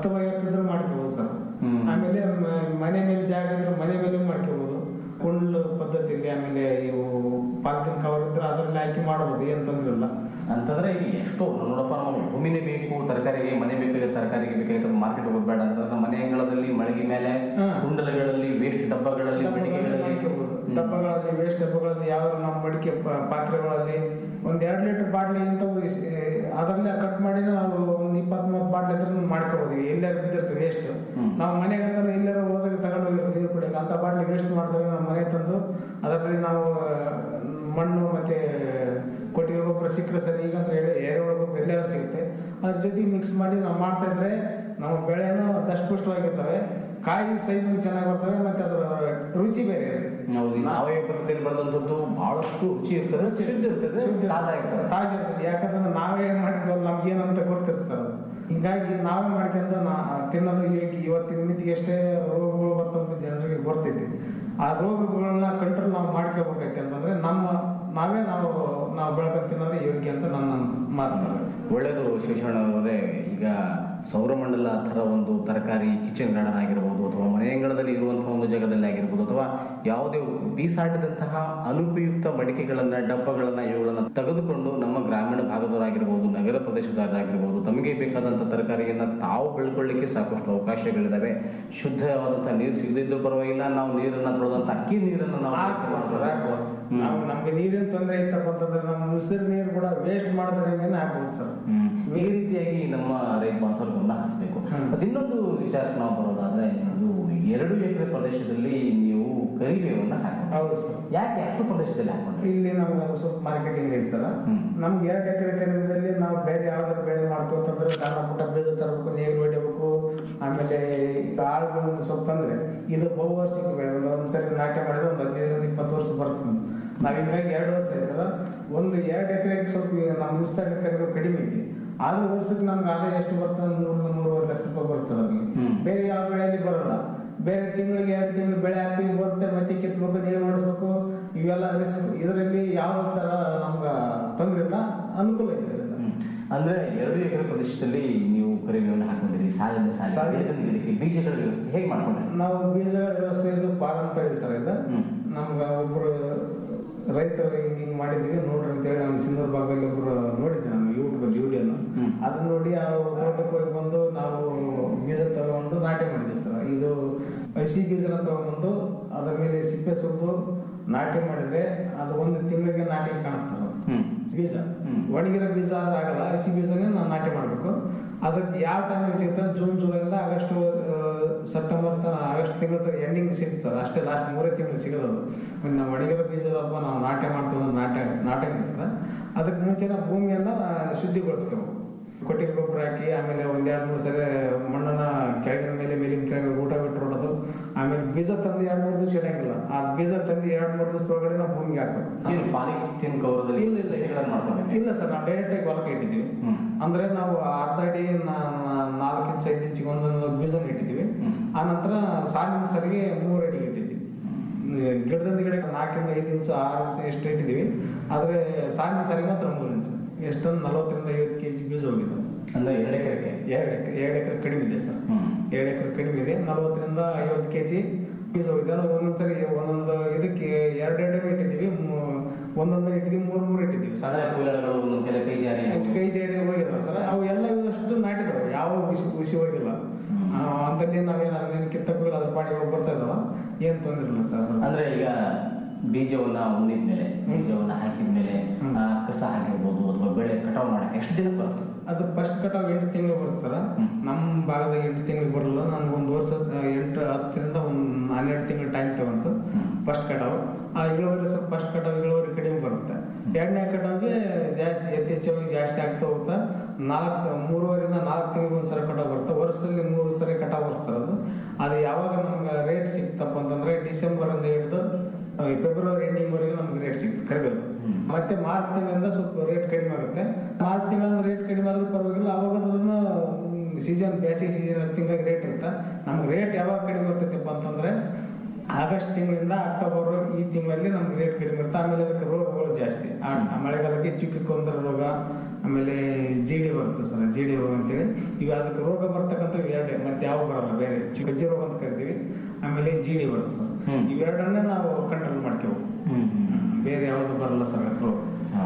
ಇದ್ರೆ ಮಾಡ್ಕೋಬಹುದು ಸರ್ ಆಮೇಲೆ ಮ- ಮನೆ ಮೇಲೆ ಜಾಗ ಇದ್ರೆ ಮನೆ ಮೇಲೆ ಮಾಡ್ಕೋಬಹುದು ಕುಂಡ್ಲು ಪದ್ಧತಿಯಲ್ಲಿ ಆಮೇಲೆ ಇವು ಪಾಲಿಥಿನ್ ಕವರ್ ಇದ್ರೆ ಅದರಲ್ಲಿ ಹಾಕಿ ಮಾಡಬಹುದು ಏನ್ ತೊಂದ್ರೆ ಇಲ್ಲ ಅಂತಂದ್ರೆ ಈಗ ಎಷ್ಟೋ ನೋಡಪ್ಪ ನಾವು ಭೂಮಿನೇ ಬೇಕು ತರಕಾರಿಗೆ ಮನೆ ಬೇಕಾಗಿ ತರಕಾರಿಗೆ ಬೇಕಾಗಿತ್ತು ಮಾರ್ಕೆಟ್ ಹೋಗ್ಬೇಡ ಅಂತಂದ್ರೆ ಮನೆ ಅಂಗಳದಲ್ಲಿ ಮಳಿಗೆ ಮೇಲೆ ಕುಂಡಲಗಳಲ್ಲಿ ವೇಸ್ಟ್ ಡಬ್ಬಗಳಲ್ಲಿ ಮಡಿಕೆಗಳಲ್ಲಿ ಡಬ್ಬಗಳಲ್ಲಿ ವೇಸ್ಟ್ ಡಬ್ಬಗಳಲ್ಲಿ ಯಾವ ನಮ್ಮ ಮಡಿಕೆ ಪ- ಪಾತ್ರೆಗಳಲ್ಲಿ ಒಂದ್ ಎರಡ್ ಲೀಟರ್ ಬಾಟ್ಲಿ ಇಂಥವು ಇಸ್- ಏ, ಅದರಲ್ಲೇ ಕಟ್ ಮಾಡಿ ನಾವು ಒಂದ್ ಇಪ್ಪತ್ತ್ ಮೂವತ್ತು ಬಾಟ್ಲಿ ಇದ್ರೆ ಮಾಡ್ಕೋಬಹುದು ಎಲ್ಲಾರು ಬಿದ್ದಿರ್ತದೆ ವೇಸ್ಟ್ ನಾವು ಮನೆಗೆ ಅಂತ ಎಲ್ಲಾರು ಹೋದಾಗ ತಗೊಂಡು ಹೋಗಿರ್ತೀವಿ ಇದು ಬಿಡಕ್ಕೆ ಅಂತ ಬಾಟ್ಲಿ ವೇಸ್ಟ್ ಮಾಡಿದ್ರೆ ನಮ್ಮ ಮನೆ ತಂದು ಅದರಲ್ಲಿ ನಾವು ಆ, ಮಣ್ಣು ಮತ್ತೆ ಕೊಟ್ಟಿಗೆ ಗೊಬ್ಬರ ಸಿಕ್ಕರೆ ಸರಿ ಈಗ ಅಂತ ಹೇಳಿ ಎರೆಹುಳ ಗೊಬ್ಬರ ಎಲ್ಲಾದ್ರೂ ಸಿಗುತ್ತೆ ಅದ್ರ ಜೊತೆ ಮಿಕ್ಸ್ ಮಾಡಿ ನಾವು ಮಾಡ್ತಾ ಇದ್ರೆ ನಮ್ಮ ಬೆಳೆನೂ ದಷ್ಟಪುಷ್ಟವಾಗಿರ್ತವೆ ಕಾಯಿ ಸೈಜ್ ಚೆನ್ನಾಗಿ ಬರ್ತವೆ ಮತ್ತೆ ಅದರ ರುಚಿ ಬೇರೆ ಇರುತ್ತೆ ಹೌದು ಈ ಸಾವಯವ ಪದ್ಧತಿಯಲ್ಲಿ ಬೆಳೆದಂಥದ್ದು ಬಹಳಷ್ಟು ರುಚಿ ಇರ್ತದೆ ಶುದ್ಧ ಇರ್ತದೆ ತಾಜಾ ಇರ್ತದೆ ತಾಜಾ ಇರ್ತದೆ ಯಾಕಂದ್ರೆ ನಾವೇ ಮಾಡಿದ್ವಲ್ಲ ನಮ್ಗೆ ಏನಂತ ಗೊತ್ತಿರ್ತದೆ ಸರ್ ಅದು ಹಿಂಗಾಗಿ ನಾವೇ ಮಾಡ್ಕೊಂಡು ನಾ ತಿನ್ನೋದು ಯೋಗ್ಯ ಇವತ್ತಿನ ಮಿತಿಗೆ ಎಷ್ಟೇ ರೋಗಗಳು ಬರ್ತಂತ ಜನರಿಗೆ ಗೊತ್ತೈತಿ ಆ ರೋಗಗಳನ್ನ ಕಂಟ್ರೋಲ್ ನಾವು ಮಾಡ್ಕೋಬೇಕೈತೆ ಅಂತಂದ್ರೆ ನಮ್ಮ ನಾವೇ ನಾವು ನಾವು ಬೆಳ್ಕೊಂಡು ತಿನ್ನೋದೇ ಯೋಗ್ಯ ಅಂತ ನನ್ನ ಮಾತು ಸರ್ ಒಳ್ಳೆಯದು ಶಿವಶರಣ ಅವರೇ ಈಗ ಸೌರಮಂಡಲ ಥರ ಒಂದು ತರಕಾರಿ ಕಿಚನ್ ಗಾರ್ಡನ್ ಆಗಿರ್ಬೋದು ಅಥವಾ ಮನೆ ಅಂಗಳದಲ್ಲಿ ಇರುವಂತಹ ಒಂದು ಜಾಗದಲ್ಲಿ ಆಗಿರ್ಬೋದು ಅಥವಾ ಯಾವುದೇ ಬೀಸಾಟದಂತಹ ಅನುಪಯುಕ್ತ ಮಡಿಕೆಗಳನ್ನ ಡಬ್ಬಗಳನ್ನ ಇವುಗಳನ್ನ ತೆಗೆದುಕೊಂಡು ನಮ್ಮ ಗ್ರಾಮೀಣ ಭಾಗದವರಾಗಿರ್ಬೋದು ನಗರ ಪ್ರದೇಶದವರಾಗಿರ್ಬೋದು ತಮಗೆ ಬೇಕಾದಂತಹ ತರಕಾರಿಯನ್ನ ತಾವು ಬೆಳ್ಕೊಳ್ಳಿಕ್ಕೆ ಸಾಕಷ್ಟು ಅವಕಾಶಗಳಿದಾವೆ ಶುದ್ಧವಾದಂತಹ ನೀರು ಸಿಗದಿದ್ರೂ ಪರವಾಗಿಲ್ಲ ನಾವು ನೀರನ್ನ ತೊಳೆದಂತ ಅಕ್ಕಿ ನೀರನ್ನ ನಾವು ಬಳಕೆ ಮಾಡ್ಬೋದು. ನಾವು ನಮ್ಗೆ ನೀರಿನ ತೊಂದರೆ ಇತ್ತಪ್ಪ ಅಂತಂದ್ರೆ ನಮ್ಮ ಮುಸಿರು ನೀರು ಕೂಡ ವೇಸ್ಟ್ ಮಾಡೋದ್ರಿಂದ ಹಾಕ್ಬೋದು ಸರ್ ಈ ರೀತಿಯಾಗಿ ನಮ್ಮ ರೈತ ಬಾಂಧವರು ಗಮನ ಹರಿಸಬೇಕು ಮತ್ತೆ ಇನ್ನೊಂದು ವಿಚಾರಕ್ಕೆ ನಾವು ಬರೋದಾದ್ರೆ ಅದು ಎರಡು ಎಕರೆ ಪ್ರದೇಶದಲ್ಲಿ ನೀವು ಕರಿಬೇವನ್ನ ಹಾಕೊಂಡು ಹೌದು ಸರ್ ಯಾಕೆ ಅಷ್ಟು ಪ್ರದೇಶದಲ್ಲಿ ಹಾಕೊಂಡ್ರಿ ಇಲ್ಲಿ ನಮ್ಗೆ ಅದು ಸ್ವಲ್ಪ ಮಾರ್ಕೆಟಿಂಗ್ ಐತೆ ಸರ್ ನಮ್ಗೆ ಎರಡು ಎಕರೆ ಕರಿಬೇದಲ್ಲಿ ನಾವು ಬೇರೆ ಯಾವ್ದಾದ್ರು ಬೆಳೆ ಮಾಡ್ತೀವಿ ಅಂತಂದ್ರೆ ಸಣ್ಣ ಪುಟ್ಟ ಬೀಜ ತರಬೇಕು ನೀರು ಹೊಡಿಬೇಕು ಆಮೇಲೆ ಆಳುಗಳಿಂದ ಸ್ವಲ್ಪ ಅಂದ್ರೆ ಇದು ಬಹುವಾರ್ಷಿಕ ಬೆಳೆ ಒಂದು ಒಂದ್ಸರಿ ನಾಟ್ಯ ಮಾಡಿದ್ರೆ ಒಂದು ಹದಿನೈದರಿಂದ ಇಪ್ಪತ್ತು ವರ್ಷ ಬರ್ತದೆ ನಾವ್ ಹಿಂಗಾಗಿ ಎರಡು ವರ್ಷ ಆಯ್ತದ ಒಂದು ಎರಡು ಎಕರೆಗೆ ಸ್ವಲ್ಪ ನಮ್ಮ ವಿಸ್ತಾರ ಕರಿಬೇವು ಕಡಿಮೆ ಐತಿ ಆದ್ರೂ ವರ್ಷಕ್ಕೆ ನಮ್ಗೆ ಆದಾಯ ಎಷ್ಟು ಬರ್ತದೆ ಮೂರಿಂದ ಮೂರುವರೆ ಲಕ್ಷ ರೂಪಾಯಿ ಬರ್ತದೆ ನಮಗೆ ಬೇರೆ ಯಾವ ಬೆಳೆಯಲ್ಲಿ ಬರಲ್ಲ ಬೇರೆ ತಿಂಗಳಿಗೆ ಎರಡು ತಿಂಗಳು ಬೆಳೆ ಹಾಕ್ತೀವಿ ಬರುತ್ತೆ ಮತ್ತೆ ಕಿತ್ಬೇಕು ನೀರು ಮಾಡಿಸ್ಬೇಕು ಇವೆಲ್ಲ ರಿಸ್ಕ್ ಇದರಲ್ಲಿ ಯಾವ ತರ ನಮ್ಗೆ ತೊಂದ್ರೆ ಇಲ್ಲ ಅನುಕೂಲ ಇದೆ ಇದರಿಂದ. ಅಂದ್ರೆ ಎರಡು ಎಕರೆ ಪ್ರದೇಶದಲ್ಲಿ ನೀವು ಕರಿಬೇವನ್ನ ಹಾಕೊಂಡಿರಿ ಸಾಲಿನ ಸಾಲಿ ಸಾಲಿನ- ಗಿಡದಿಂದ ಗಿಡಕ್ಕೆ ಬೀಜಗಳ ವ್ಯವಸ್ಥೆ ಹೇಗೆ ಮಾಡ್ಕೊಂಡ್ರಿ ನಾವು ಬೀಜಗಳ ವ್ಯವಸ್ಥೆ ಇದು ಪಾರಂಪರ್ಯ ಸರ್ ಇದು ನಮ್ಗೆ ಒಬ್ರು ರೈತರು ಹಿಂಗ್ ಹಿಂಗ್ ಮಾಡಿದ್ವಿ ನೋಡ್ರಿ ಅಂತೇಳಿ ನಮ್ಮ ಸಿಂಧೂರ್ ಭಾಗದಲ್ಲಿ ಒಬ್ರು ನೋಡಿದ್ದೆ ನಾನು ಯೂಟ್ಯೂಬ್ ವಿಡಿಯೋನ ಅದನ್ನ ನೋಡಿ ಆ ತೋಟಕ್ಕೆ ಹೋಗಿ ಬಂದು ನಾವು ಬೀಜ ತಗೊಂಡು ನಾಟಿ ಮಾಡಿದ್ವಿ ಸರ್ ಇದು ಹಸಿ ಬೀಜನ ತಗೊಂಡ್ಬಂದು ಅದ್ರ ಮೇಲೆ ಸಿಪ್ಪೆ ಸುಟ್ಟು ನಾಟಿ ಮಾಡಿದ್ರೆ ಅದು ಒಂದು ತಿಂಗಳಿಗೆ ನಾಟಿ ಕಾಣುತ್ತೆ ಸರ್ ಅದು. ಬೀಜ ಒಣಗಿರೋ ಬೀಜ ಆದ್ರೆ ಆಗಲ್ಲ ಹಸಿ ಬೀಜನೇ ನಾವು ನಾಟಿ ಮಾಡಬೇಕು ಅದಕ್ಕೆ ಯಾವ ಟೈಮಿಗೆ ಸಿಗ್ತದೆ ಜೂನ್ ಜುಲೈಯಿಂದ ಆಗಸ್ಟ್ ಸೆಪ್ಟೆಂಬರ್ ತನ ಆಗಸ್ಟ್ ತಿಂಗಳ ಎಂಡಿಂಗ್ ಸಿಗ್ತದೆ ಅಷ್ಟೇ ಲಾಸ್ಟ್ ಮೂರೇ ತಿಂಗಳು ಸಿಗೋದು ಅದು. ಇನ್ನು ನಾವು ಒಣಗಿರೋ ಬೀಜದಪ್ಪ ನಾವು ನಾಟ್ಯ ಮಾಡ್ತೀವಿ ಅಂದ್ರೆ ನಾಟ್ಯ ನಾಟ್ಯ ಸರ್ ಅದಕ್ಕೆ ಮುಂಚೆ ನಾವು ಭೂಮಿಯನ್ನ ಆ, ಶುದ್ಧಿಗೊಳಿಸ್ಕೋಬೇಕು ಕೊಟ್ಟಿಗೆ ಗೊಬ್ಬರ ಹಾಕಿ ಆಮೇಲೆ ಒಂದ್ ಎರಡ್ ಮೂರು ಸರಿ ಮಣ್ಣನ್ನ ಕೆಳಗಿನ ಮೇಲೆ ಮೇಲಿನ ಕೆಳಗೆ ಊಟ ಬಿಟ್ಟು ಹೊಡೋದು ಆಮೇಲೆ ಬೀಜ ತಂದು ಎರಡ್ ಮೂರು ದಿವಸ ಇಡಂಗಿಲ್ಲ ಆ ಬೀಜ ತಂದು ಎರಡ್ ಮೂರು ದಿವಸ ಒಳಗಡೆ ನಾವು ಭೂಮಿಗೆ ಹಾಕ್ಬೇಕು ಏನು ಪಾಲಿಥಿನ್ ಕವರದಲ್ಲಿ ಇಲ್ಲ, ಇಲ್ಲ. ಸಸಿಗಳನ್ನ ಮಾಡ್ಕೋಬೇಕು ಇಲ್ಲ ಸರ್ ನಾವು ಡೈರೆಕ್ಟ್ ಆಗಿ ಹೊಲಕ್ಕೆ ಇಟ್ಟಿದ್ದೀವಿ ಅಂದ್ರೆ ನಾವು ಅರ್ಧ ಅಡಿ ನಾ- ನಾಲ್ಕು ಇಂಚ್ ಐದು ಇಂಚಿಗೆ ಒಂದೊಂದು ಬೀಜನ ಇಟ್ಟಿದ್ದೀವಿ ಆ ನಂತರ ಸಾಲಿನ ಸರಿಗೆ ಮೂರು ಅಡಿ ಇಟ್ಟಿದ್ದೀವಿ ಗಿಡದಿಂದ ಗಿಡಕ್ಕೆ ನಾಲ್ಕಿಂದ ಐದು ಇಂಚು ಆರು ಇಂಚು ಎಷ್ಟು ಇಟ್ಟಿದ್ದೀವಿ ಆದ್ರೆ ಸಾಲಿನ ಸರಿಗೆ ಮಾತ್ರ ಮೂರು ಇಂಚು ಎಷ್ಟೊಂದು ನಲವತ್ತರಿಂದ ಐವತ್ತು ಕೆಜಿ ಬೀಜ ಹೋಗಿದೆ ಅಂದ್ರೆ ಎರಡು ಎಕರೆಗೆ ಎರಡು ಎಕರೆ ಎರಡು ಎಕರೆ ಕಡಿಮೆ ಇದೆ ಸರ್ ಎರಡು ಎಕರೆ ಕಡಿಮೆ ಇದೆ ನಲವತ್ತರಿಂದ ಐವತ್ತು ಕೆಜಿ ಬೀಜ ಹೋಗಿದೆ ಅದು ಒಂದೊಂದ್ಸರಿ ಒಂದೊಂದು ಇದಕ್ಕೆ ಎರಡೆರಡು ಇಟ್ಟಿದ್ದೀವಿ ಮೂ- ಒಂದೊಂದು ಇಟ್ಟಿದ್ದೀವಿ ಮೂರು ಮೂರು ಇಟ್ಟಿದ್ದೀವಿ ಸಣ್ಣ ಕೂಲಗಳು ಒಂದೊಂದು ಕೆಲ ಕೈ ಜಾರಿ ಹೆಚ್ಚು ಕೈ ಸೇರಿ ಹೋಗಿದಾವೆ ಸರ್ ಅವು ಎಲ್ಲ ಅಷ್ಟು ನಾಟಿದಾವೆ ಯಾವ ಉಸಿ ಉಸಿ ಹೋಗಿಲ್ಲ ಆ, ಅಂತಲ್ಲಿ ನಾವೇನು ಅದನ್ನ ಕಿತ್ತಕ್ಕೆ ಹೋಗಿಲ್ಲ ಅದ್ರ ಪಾಡಿಗೆ ಹೋಗಿ ಬರ್ತಾ ಇದಾವ ಏನ್ ತೊಂದ್ರೆ ಇಲ್ಲ ಸರ್ ಅದ್ರ ಅಂದ್ರೆ ಈಗ ಬೀಜವನ್ನ ಉಣ್ಣಿದ ಮೇಲೆ ಬೀಜವನ್ನ ಹಾಕಿದ ಮೇಲೆ ಆ, ಕಸ ಹಾಕಿರ್ಬೋದು ಅಥವಾ ಬೆಳೆ ಕಟಾವ್ ಮಾಡಕ್ಕೆ ಎಷ್ಟು ದಿನಕ್ಕೆ ಬರ್ತದೆ ಅದು ಫಸ್ಟ್ ಕಟಾವ್ ಎಂಟು ತಿಂಗಳು ಬರುತ್ತೆ ಸರ್ ನಮ್ಮ ಭಾಗದಾಗ ಎಂಟು ತಿಂಗಳು ಬರಲ್ಲ ನನ್ಗೆ ಒಂದು ವರ್ಷ ಆ, ಎಂಟು ಹತ್ತರಿಂದ ಒಂದು ಹನ್ನೆರಡು ತಿಂಗಳು ಟೈಮ್ ತಗೊಂತು ಫಸ್ಟ್ ಕಟಾವ್ ಆ ಇಳುವರಿ ಸ್ವಲ್ಪ ಫಸ್ಟ್ ಕಟಾವ್ ಇಳುವರಿ ಕಡಿಮೆ ಬರುತ್ತೆ ಎರಡನೇ ಕಟಾವ್ಗೆ ಜಾಸ್ತಿ ಯಥೇಚ್ಛವಾಗಿ ಜಾಸ್ತಿ ಆಗ್ತಾ ಹೋಗ್ತಾ ನಾಲ್ಕು ಮೂರುವರೆಯಿಂದ ನಾಲ್ಕು ತಿಂಗಳಿಗೆ ಒಂದು ಸರಿ ಕಟಾವ್ ಬರುತ್ತೆ ವರ್ಷದಲ್ಲಿ ಮೂರು ಸರಿ ಕಟಾವ್ ಬರ್ತಾರೆ ಅದು ಅದು ಯಾವಾಗ ನಮ್ಗೆ ರೇಟ್ ಸಿಕ್ತಪ್ಪ ಅಂತಂದ್ರೆ ಡಿಸೆಂಬರ್ ಇಂದ ಹಿಡಿದು ಆ, ಫೆಬ್ರವರಿ ಎಂಡಿಂಗ್ ವರೆಗೂ ನಮ್ಗೆ ರೇಟ್ ಸಿಗುತ್ತೆ ಕರಿಬೇಕು ಮತ್ತೆ ಮಾರ್ಚ್ ತಿಂಗಳಿಂದ ಸ್ವಲ್ಪ ರೇಟ್ ಕಡಿಮೆ ಆಗುತ್ತೆ ಮಾರ್ಚ್ ತಿಂಗಳಿಂದ ರೇಟ್ ಕಡಿಮೆ ಆದ್ರೂ ಪರವಾಗಿಲ್ಲ ಅವಾಗ ಅದನ್ನ ಸೀಸನ್ ಬೇಸಿಗೆ ಸೀಸನ್ ತಿಂಗಳಿಗೆ ರೇಟ್ ಇರುತ್ತೆ ನಮ್ಗೆ ರೇಟ್ ಯಾವಾಗ ಕಡಿಮೆ ಬರ್ತೈತಪ್ಪ ಅಂತಂದ್ರೆ ಆಗಸ್ಟ್ ತಿಂಗಳಿಂದ ಅಕ್ಟೋಬರ್ ಈ ತಿಂಗಳಲ್ಲಿ ನಮ್ಗೆ ರೇಟ್ ಕಡಿಮೆ ಇರುತ್ತೆ ಆಮೇಲೆ ಅದಕ್ಕೆ ರೋಗಗಳು ಜಾಸ್ತಿ ಆ ಆ ಮಳೆಗಾಲಕ್ಕೆ ಚಿಕ್ಕ ಕೊಂದರ ರೋಗ ಆಮೇಲೆ ಜಿಡಿ ಬರುತ್ತೆ ಸರ್ ಜಿಡಿ ರೋಗ ಅಂತೇಳಿ ಈಗ ಅದಕ್ಕೆ ರೋಗ ಬರ್ತಕ್ಕಂಥ ಎರಡೇ ಮತ್ತೆ ಯಾವ ಬರಲ್ಲ ಬೇರೆ ಗಜ್ಜಿ ರೋಗ ಅಂತ ಕರಿತೀವಿ ಆಮೇಲೆ ಜಿಡಿ ಬರುತ್ತೆ ಸರ್ ಇವೆರಡನ್ನೇ ನಾವು ಕಂಟ್ರೋಲ್ ಮಾಡ್ಕೋಬೇಕು ಬೇರೆ ಯಾವುದು ಬರಲ್ಲ ಸರ್ ಅದಕ್ಕೆ ರೋಗ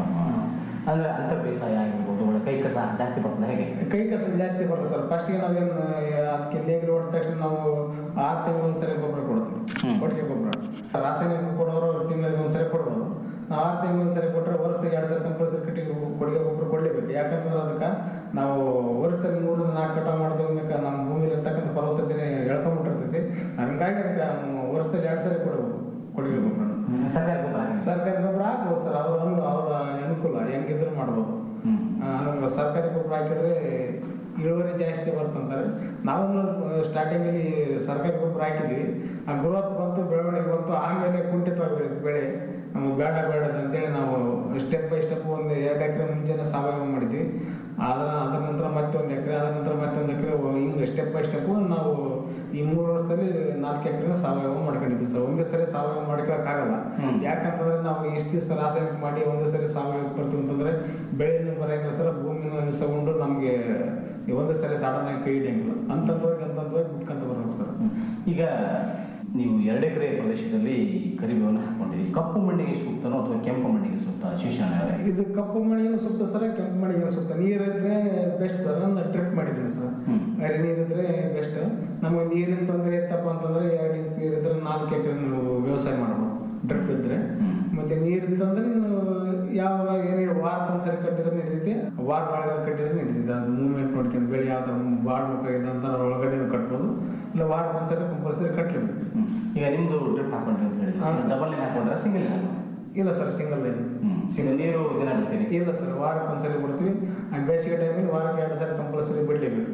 ಅಂದ್ರೆ ಅಂತರ್ ಬೇಸಾಯ ಆಗಿರ್ಬೋದು ಒಳ್ಳೆ ಕೈ ಕಸ ಜಾಸ್ತಿ ಬರ್ತದೆ ಹೇಗೆ ಕೈ ಕಸ ಜಾಸ್ತಿ ಬರಲ್ಲ ಸರ್ ಫಸ್ಟ್ಗೆ ನಾವೇನು ಅದಕ್ಕೆ ನೇಗಿಲು ಹೊಡೆದ ತಕ್ಷಣ ನಾವು ಆರು ತಿಂಗಳು ಒಂದ್ಸರಿ ಗೊಬ್ಬರ ಕೊಡ್ತೀವಿ ಕೊಟ್ಟಿಗೆ ಗೊಬ್ಬರ ರಾಸಾಯನಿಕ ಕೊಡೋರು ತಿಂಗಳಿಗೆ ಒಂದ್ಸರಿ ಕೊಡ್ಬೋದು ನಾವು ಆರು ತಿಂಗಳು ಒಂದ್ಸರಿ ಕೊಟ್ಟರೆ ವರ್ಷದಾಗ ಎರಡು ಸರಿ ಕಂಪಲ್ಸರಿ ಕಟ್ಟಿ ಕೊಟ್ಟಿಗೆ ಗೊಬ್ಬರ ಕೊಡಲೇಬೇಕು ಯಾಕಂತಂದ್ರೆ ಅದಕ್ಕೆ ನಾವು ವರ್ಷದಲ್ಲಿ ಮೂರು ನಾಲ್ಕು ಕಟಾವು ಮಾಡಿದಾಗ ನಮ್ಮ ಭೂಮಿಲಿ ಇರ್ತಕ್ಕಂಥ ಫಲವತ್ತತೆ ಎಳ್ಕೊಂಡ್ಬಿಟ್ಟಿರ್ತೈತಿ ಹಂಗಾಗಿ ಅದಕ್ಕೆ ವರ್ಷದಲ್ಲಿ ಎರಡು ಸರಿ ಕೊಡಬೇಕು ಕೊಟ್ಟಿಗೆ ಗೊಬ್ಬರ ಸರ್ಕಾರಿ ಗೊಬ್ಬರ ಸರ್ಕಾರಿ ಗೊಬ್ಬರ ಹಾಕ್ಬೋದು ಸರ್ ಅವ್ರ ಅವ್ರ ಅನುಕೂಲ ಹೆಂಗಿದ್ರು ಮಾಡ್ಬೋದು ಆ, ನಮ್ಗೆ ಸರ್ಕಾರಿ ಗೊಬ್ಬರ ಹಾಕಿದ್ರೆ ಇಳುವರಿ ಜಾಸ್ತಿ ಬರ್ತಂತಾರೆ ನಾವು ಸ್ಟಾರ್ಟಿಂಗ್ ಅಲ್ಲಿ ಸರ್ಕಾರಿ ಗೊಬ್ಬರ ಹಾಕಿದ್ವಿ ಆ ಗ್ರೋತ್ ಬಂತು ಬೆಳವಣಿಗೆ ಬಂತು ಆಮೇಲೆ ಕುಂಠಿತವಾಗಿ ಬೆಳೀತು ಬೆಳೆ ನಮಗೆ ಬೇಡ ಬೇಡ ಅಂತೇಳಿ ನಾವು ಸ್ಟೆಪ್ ಬೈ ಸ್ಟೆಪ್ ಒಂದು ಎರಡು ಎಕರೆ ಮುಂಚೆನೆ ಸಾವಯವ ಮಾಡಿದ್ವಿ ಅದರ ಅದರ ನಂತರ ಮತ್ತೆ ಒಂದು ಎಕರೆ ಅದರ ನಂತರ ಮತ್ತೆ ಒಂದು ಎಕರೆ ಹಿಂಗೆ ಸ್ಟೆಪ್ ಬೈ ಸ್ಟೆಪ್ ನಾವು ಈ ಮೂರು ವರ್ಷದಲ್ಲಿ ನಾಲ್ಕು ಎಕರೆ ಸಾವಯವ ಮಾಡ್ಕೊಂಡಿದ್ವಿ ಸರ್ ಒಂದೇ ಸರಿ ಸಾವಯವ ಮಾಡ್ಕೊಳಕ್ ಆಗಲ್ಲ ಯಾಕಂತಂದ್ರೆ ನಾವು ಇಷ್ಟು ದಿವಸ ರಾಸಾಯನಿಕ ಮಾಡಿ ಒಂದೇ ಸರಿ ಸಾವಯವ ಬರ್ತೀವಿ ಅಂತಂದ್ರೆ ಬೆಳೆಯನ್ನು ಬರಂಗಿಲ್ಲ ಸರ್ ಭೂಮಿನ ವಿಸಗೊಂಡು ನಮಗೆ ಒಂದೇ ಸರಿ ಸಡನ್ ಆಗಿ ಕೈ ಹಿಡಿಯಂಗಿಲ್ಲ ಅಂತಂದ್ವಾಗಿ ಅಂತಂದ್ವಾಗಿ ಬಿಟ್ಕೊಂತ ಬರ್ಬೇಕು ಸರ್ ಈಗ ನೀವು ಎರಡು ಎಕರೆ ಪ್ರದೇಶದಲ್ಲಿ ಕರಿಬೇವನ್ನು ಹಾಕೊಂಡಿರಿ ಕಪ್ಪು ಮಣ್ಣಿಗೆ ಸೂಕ್ತನೋ ಅಥವಾ ಕೆಂಪು ಮಣ್ಣಿಗೆ ಸೂಕ್ತ ಶಿಕ್ಷಣ ಇದು ಕಪ್ಪು ಮಣ್ಣಿಗೆ ಸೂಕ್ತ ಸರ್ ಕೆಂಪು ಮಣ್ಣಿಗೆ ಸೂಕ್ತ ನೀರು ಇದ್ರೆ ಬೆಸ್ಟ್ ಸರ್ ನಾನು ಟ್ರಿಪ್ ಮಾಡಿದ್ದೀನಿ ಸರ್ ಹರಿ ನೀರಿದ್ರೆ ಬೆಸ್ಟ್ ನಮಗೆ ನೀರಿನ ತೊಂದರೆ ಇತ್ತಪ್ಪ ಅಂತಂದ್ರೆ ಎರಡು ಇಂಚ್ ನೀರಿದ್ರೆ ನಾಲ್ಕು ಎಕರೆ ನೀವು ವ್ಯವಸಾಯ ಮಾಡ್ಬೋದು ಡ್ರಿಪ್ ಇದ್ರೆ ಮತ್ತೆ ನೀರಿತ್ತಂದ್ರೆ ನೀನು ಯಾವಾಗ ಏನು ವಾರಕ್ಕೆ ಒಂದ್ಸರಿ ಕಟ್ಟಿದ್ರೆ ನಡೀತೈತಿ ವಾರ ಒಳಗಡೆ ಕಟ್ಟಿದ್ರೆ ನಡೀತೈತಿ ಅದು ಮೂವ್ಮೆಂಟ್ ನೋಡ್ಕೊಂಡು ಬೆಳೆ ಯಾವ ಥರ ಬಾಡ್ಬೇಕಾಗಿದೆ ಅಂತ ಅದ್ರ ಒಳಗಡೆ ಕಟ್ಬೋದು ಇಲ್ಲ ವಾರಕ್ಕೆ ಒಂದ್ಸರಿ ಕಂಪಲ್ಸರಿ ಕಟ್ಟಲೇಬೇಕು ಈಗ ನಿಮ್ದು ಡ್ರಿಪ್ ಹಾಕೊಂಡ್ರಿ ಅಂತ ಹಾ, ಹೇಳಿದ್ರೆ ಸರ್. ಡಬಲ್ ಲೈನ್ ಹಾಕೊಂಡ್ರೆ ಸಿಂಗಲ್ ಲೈನ್ ಇಲ್ಲ ಸರ್ ಸಿಂಗಲ್ ಲೈನ್ ಸಿಂಗಲ್ ನೀರು ದಿನ ಬಿಡ್ತೀರಿ ಇಲ್ಲ ಸರ್ ವಾರಕ್ಕೆ ಒಂದ್ಸರಿ ಬಿಡ್ತೀವಿ ಆ ಬೇಸಿಗೆ ಟೈಮಲ್ಲಿ ವಾರಕ್ಕೆ ಎರಡು ಸರಿ ಕಂಪಲ್ಸರಿ ಬಿಡಲೇಬೇಕು